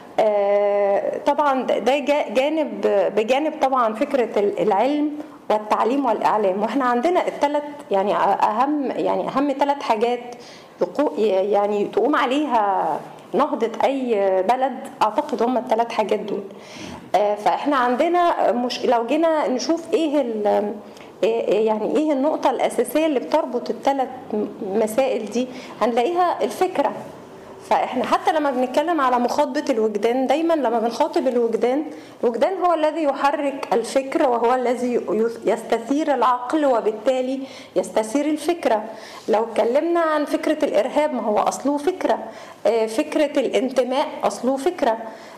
آه، طبعا ده- ده جا- جانب بجانب طبعا فكرة ال- العلم والتعليم والإعلام واحنا عندنا الثلاث يعني أهم يعني أهم ثلاث حاجات يقو- يعني تقوم عليها نهضة أي بلد أعتقد هم الثلاث حاجات دول آه، فإحنا عندنا مش لو جينا نشوف إيه ال- إيه- يعني إيه النقطة الأساسية اللي بتربط الثلاث مسائل دي هنلاقيها الفكرة فاحنا حتى لما بنتكلم على مخاطبة الوجدان دايما لما بنخاطب الوجدان الوجدان هو الذي يحرك الفكر وهو الذي يث- يستثير العقل وبالتالي يستثير الفكرة لو اتكلمنا عن فكرة الإرهاب ما هو أصله فكرة آه، فكرة الانتماء أصله فكرة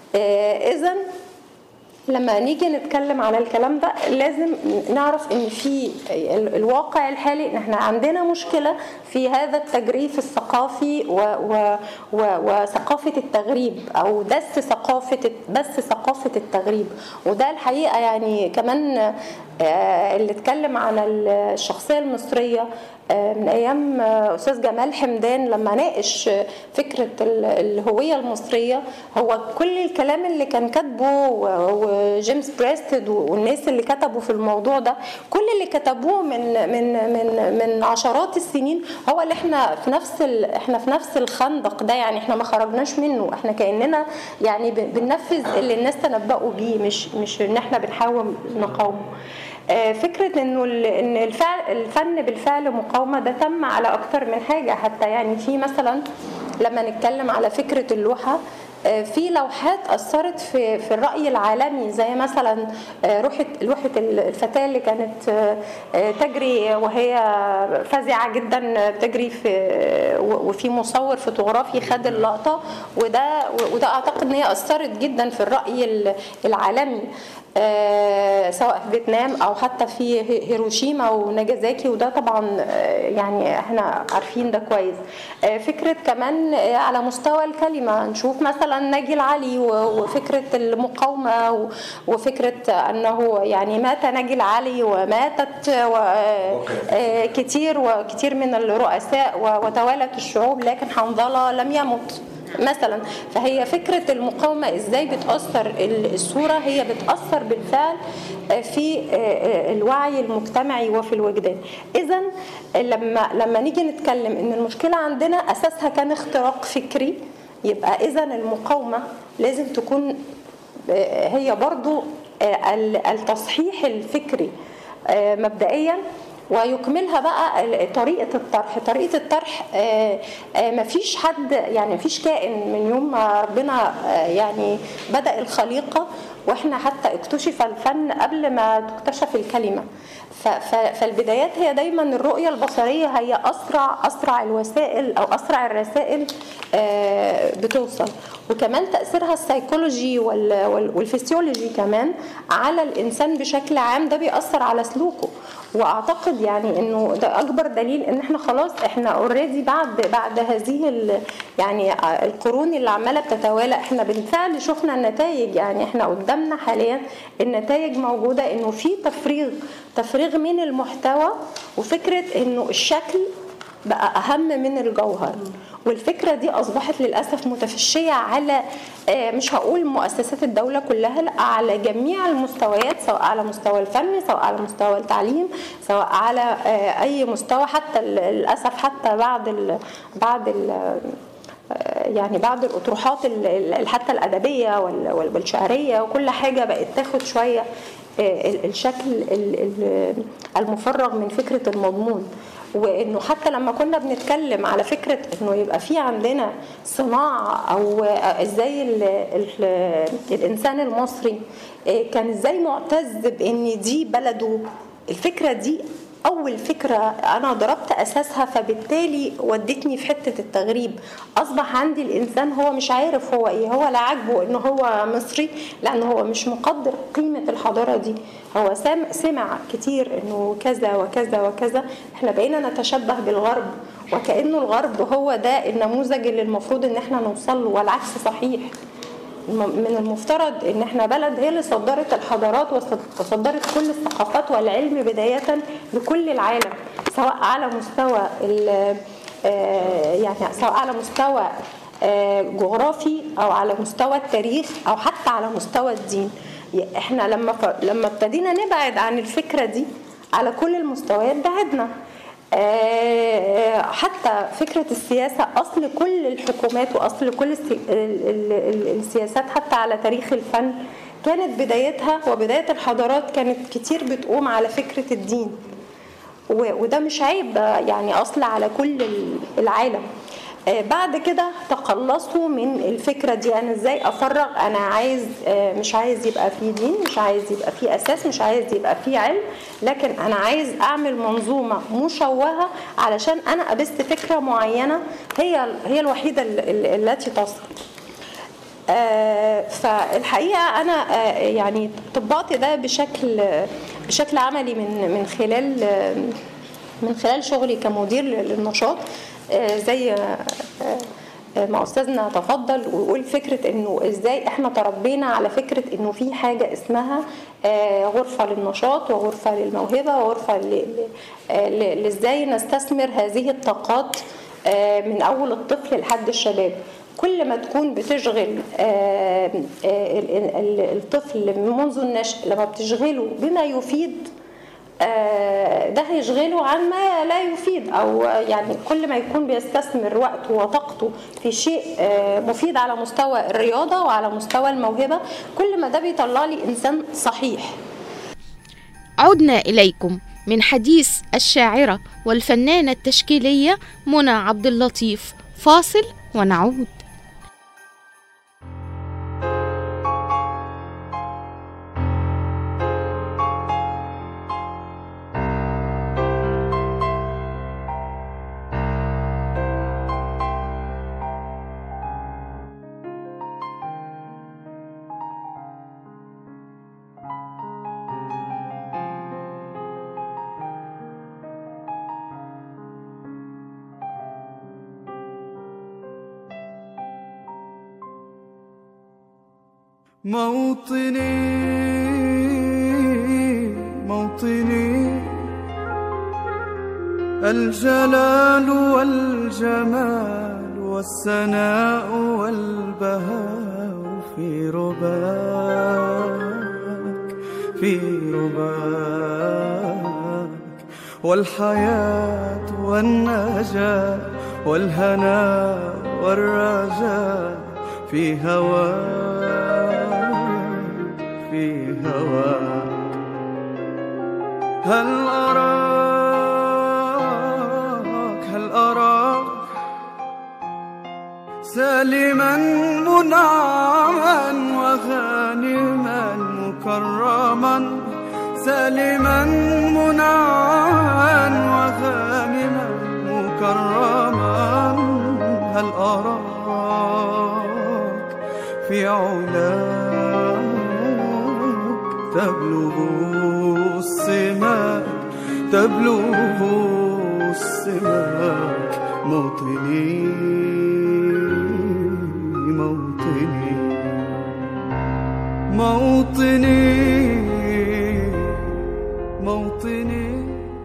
إذا لما نيجي نتكلم على الكلام ده لازم نعرف ان في ال- الواقع الحالي ان احنا عندنا مشكله في هذا التجريف الثقافي و و و وثقافه التغريب او دس ثقافه دس ثقافه التغريب وده الحقيقه يعني كمان آه، اللي اتكلم عن الشخصيه المصريه آه، من ايام آه، استاذ جمال حمدان لما ناقش آه، فكره ال- الهويه المصريه هو كل الكلام اللي كان كاتبه و- وجيمس بريستد والناس اللي كتبوا في الموضوع ده كل اللي كتبوه من من من من عشرات السنين هو اللي احنا في نفس ال... احنا في نفس الخندق ده يعني احنا ما خرجناش منه احنا كاننا يعني ب- بننفذ اللي الناس تنبأوا بيه مش مش ان احنا بنحاول نقاومه آه، فكرة انه ال- ان الفعل الفن بالفعل مقاومة ده تم على اكتر من حاجة حتى يعني في مثلا لما نتكلم على فكرة اللوحة آه، في لوحات اثرت في في الراي العالمي زي مثلا آه، روحه لوحه الفتاه اللي كانت آه، آه، تجري وهي فزعه جدا بتجري في و- وفي مصور فوتوغرافي خد اللقطه وده وده اعتقد ان هي اثرت جدا في الراي ال- العالمي آه، سواء في فيتنام او حتى في هي- هيروشيما وناجازاكي وده طبعا آه، يعني احنا عارفين ده كويس آه، فكره كمان آه، على مستوى الكلمه نشوف مثلا ناجي العلي و- وفكره المقاومه و- وفكره انه يعني مات ناجي العلي وماتت و- آه، كتير وكتير من الرؤساء و- وتوالت الشعوب لكن حنظله لم يمت مثلا فهي فكرة المقاومة ازاي بتأثر ال- الصورة هي بتأثر بالفعل في الوعي المجتمعي وفي الوجدان إذا لما لما نيجي نتكلم إن المشكلة عندنا أساسها كان اختراق فكري يبقى إذا المقاومة لازم تكون هي برضو ال- التصحيح الفكري مبدئيا ويكملها بقى ال- طريقة الطرح طريقة الطرح آه، آه، مفيش حد يعني مفيش كائن من يوم ما ربنا آه، يعني بدأ الخليقة واحنا حتى اكتشف الفن قبل ما تكتشف الكلمة ف- ف- فالبدايات هي دايما الرؤية البصرية هي أسرع أسرع الوسائل أو أسرع الرسائل آه، بتوصل وكمان تأثيرها السيكولوجي وال- وال- والفسيولوجي كمان على الإنسان بشكل عام ده بيأثر على سلوكه واعتقد يعني انه ده اكبر دليل ان احنا خلاص احنا اوريدي بعد بعد هذه ال- يعني القرون اللي عماله بتتوالى احنا بالفعل شفنا النتائج يعني احنا قدامنا حاليا النتائج موجوده انه في تفريغ تفريغ من المحتوى وفكره انه الشكل بقى اهم من الجوهر والفكره دي اصبحت للاسف متفشيه على آه، مش هقول مؤسسات الدوله كلها لا على جميع المستويات سواء على مستوى الفن سواء على مستوى التعليم سواء على آه، اي مستوى حتى ال- للاسف حتى بعد ال بعد ال يعني بعض الاطروحات ال- ال- حتى الادبيه وال- وال- والشعريه وكل حاجه بقت تاخد شويه آه، ال- الشكل ال- ال- المفرغ من فكره المضمون وانه حتى لما كنا بنتكلم على فكره انه يبقى في عندنا صناعه او ازاي ال ال الانسان المصري آه، كان ازاي معتز بان دي بلده الفكره دي اول فكره انا ضربت اساسها فبالتالي ودتني في حته التغريب اصبح عندي الانسان هو مش عارف هو ايه هو لا عاجبه ان هو مصري لان هو مش مقدر قيمه الحضاره دي هو سام سمع كتير انه كذا وكذا وكذا احنا بقينا نتشبه بالغرب وكانه الغرب هو ده النموذج اللي المفروض ان احنا نوصل له والعكس صحيح الم- من المفترض ان احنا بلد هي اللي صدرت الحضارات وصد- وصدرت كل الثقافات والعلم بدايه لكل العالم سواء على مستوى ال- آه، يعني سواء على مستوى آه، جغرافي او على مستوى التاريخ او حتى على مستوى الدين احنا لما ف- لما ابتدينا نبعد عن الفكره دي على كل المستويات بعدنا آه، حتى فكرة السياسة أصل كل الحكومات وأصل كل السي- ال- ال- ال- السياسات حتى على تاريخ الفن كانت بدايتها وبداية الحضارات كانت كتير بتقوم على فكرة الدين و- وده مش عيب ده يعني أصل على كل ال- العالم آه، بعد كده تخلصوا من الفكره دي انا ازاي افرغ انا عايز آه، مش عايز يبقى في دين مش عايز يبقى في اساس مش عايز يبقى في علم لكن انا عايز اعمل منظومه مشوهه علشان انا ابث فكره معينه هي هي الوحيده ال- ال- التي تصل آه، فالحقيقه انا آه، يعني طبقت ده بشكل بشكل عملي من من خلال آه، من خلال شغلي كمدير للنشاط آه، زي آه، آه، ما استاذنا تفضل ويقول فكره انه ازاي احنا تربينا على فكره انه في حاجه اسمها آه، غرفه للنشاط وغرفه للموهبه وغرفه ل- ل- آه، ل- لازاي نستثمر هذه الطاقات آه، من اول الطفل لحد الشباب كل ما تكون بتشغل آه، آه، ال- ال- الطفل منذ النشأ لما بتشغله بما يفيد آه، ده هيشغله عن ما لا يفيد او يعني كل ما يكون بيستثمر وقته وطاقته في شيء آه، مفيد على مستوى الرياضه وعلى مستوى الموهبه كل ما ده بيطلع لي انسان صحيح عدنا إليكم من حديث الشاعرة والفنانة التشكيلية منى عبد اللطيف فاصل ونعود موطني موطني الجلال والجمال والسناء والبهاء في رباك في رباك والحياة والنجاة والهناء والرجاء في هواك في هواك هل أراك هل أراك سالما منعما وغانما مكرما سالما منعما وغانما مكرما هل أراك في علاك تبلغ السماك تبلغ السماك موطني موطني موطني موطني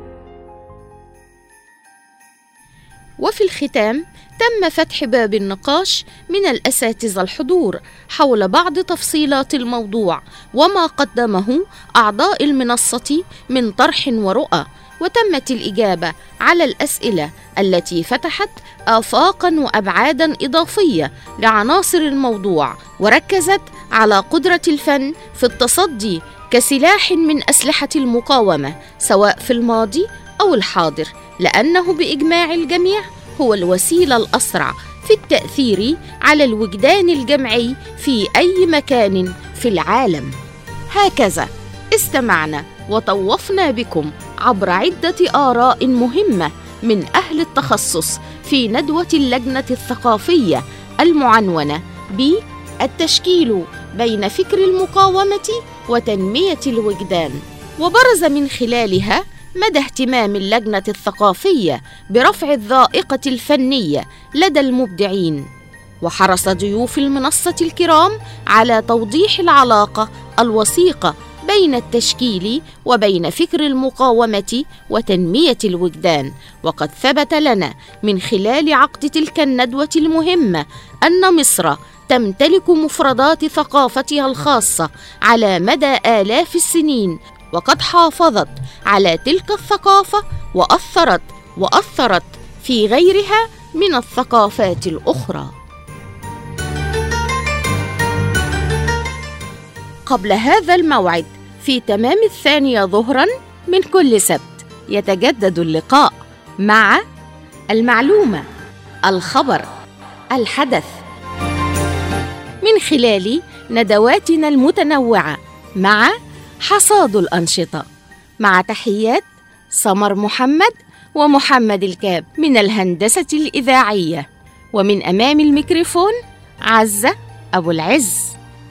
وفي الختام تم فتح باب النقاش من الاساتذه الحضور حول بعض تفصيلات الموضوع وما قدمه اعضاء المنصه من طرح ورؤى وتمت الإجابة على الأسئلة التي فتحت آفاقا وأبعادا إضافية لعناصر الموضوع وركزت على قدرة الفن في التصدي كسلاح من أسلحة المقاومة سواء في الماضي أو الحاضر لأنه بإجماع الجميع هو الوسيلة الأسرع في التأثير على الوجدان الجمعي في أي مكان في العالم هكذا استمعنا وطوفنا بكم عبر عدة آراء مهمة من أهل التخصص في ندوة اللجنة الثقافية المعنونة بالتشكيل بين فكر المقاومة وتنمية الوجدان وبرز من خلالها مدى اهتمام اللجنة الثقافية برفع الذائقة الفنية لدى المبدعين وحرص ضيوف المنصة الكرام على توضيح العلاقة الوثيقة بين التشكيل وبين فكر المقاومة وتنمية الوجدان وقد ثبت لنا من خلال عقد تلك الندوة المهمة أن مصر تمتلك مفردات ثقافتها الخاصة على مدى آلاف السنين وقد حافظت على تلك الثقافة وأثرت وأثرت في غيرها من الثقافات الأخرى قبل هذا الموعد في تمام الثانية ظهرا من كل سبت يتجدد اللقاء مع المعلومة الخبر الحدث من خلال ندواتنا المتنوعة مع حصاد الأنشطة مع تحيات سمر محمد ومحمد الكاب من الهندسة الإذاعية ومن أمام الميكروفون عزة أبو العز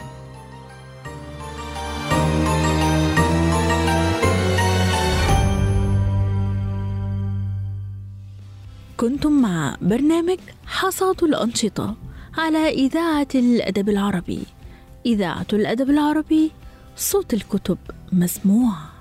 كنتم مع برنامج حصاد الأنشطة على إذاعة الأدب العربي إذاعة الأدب العربي صوت الكتب مسموع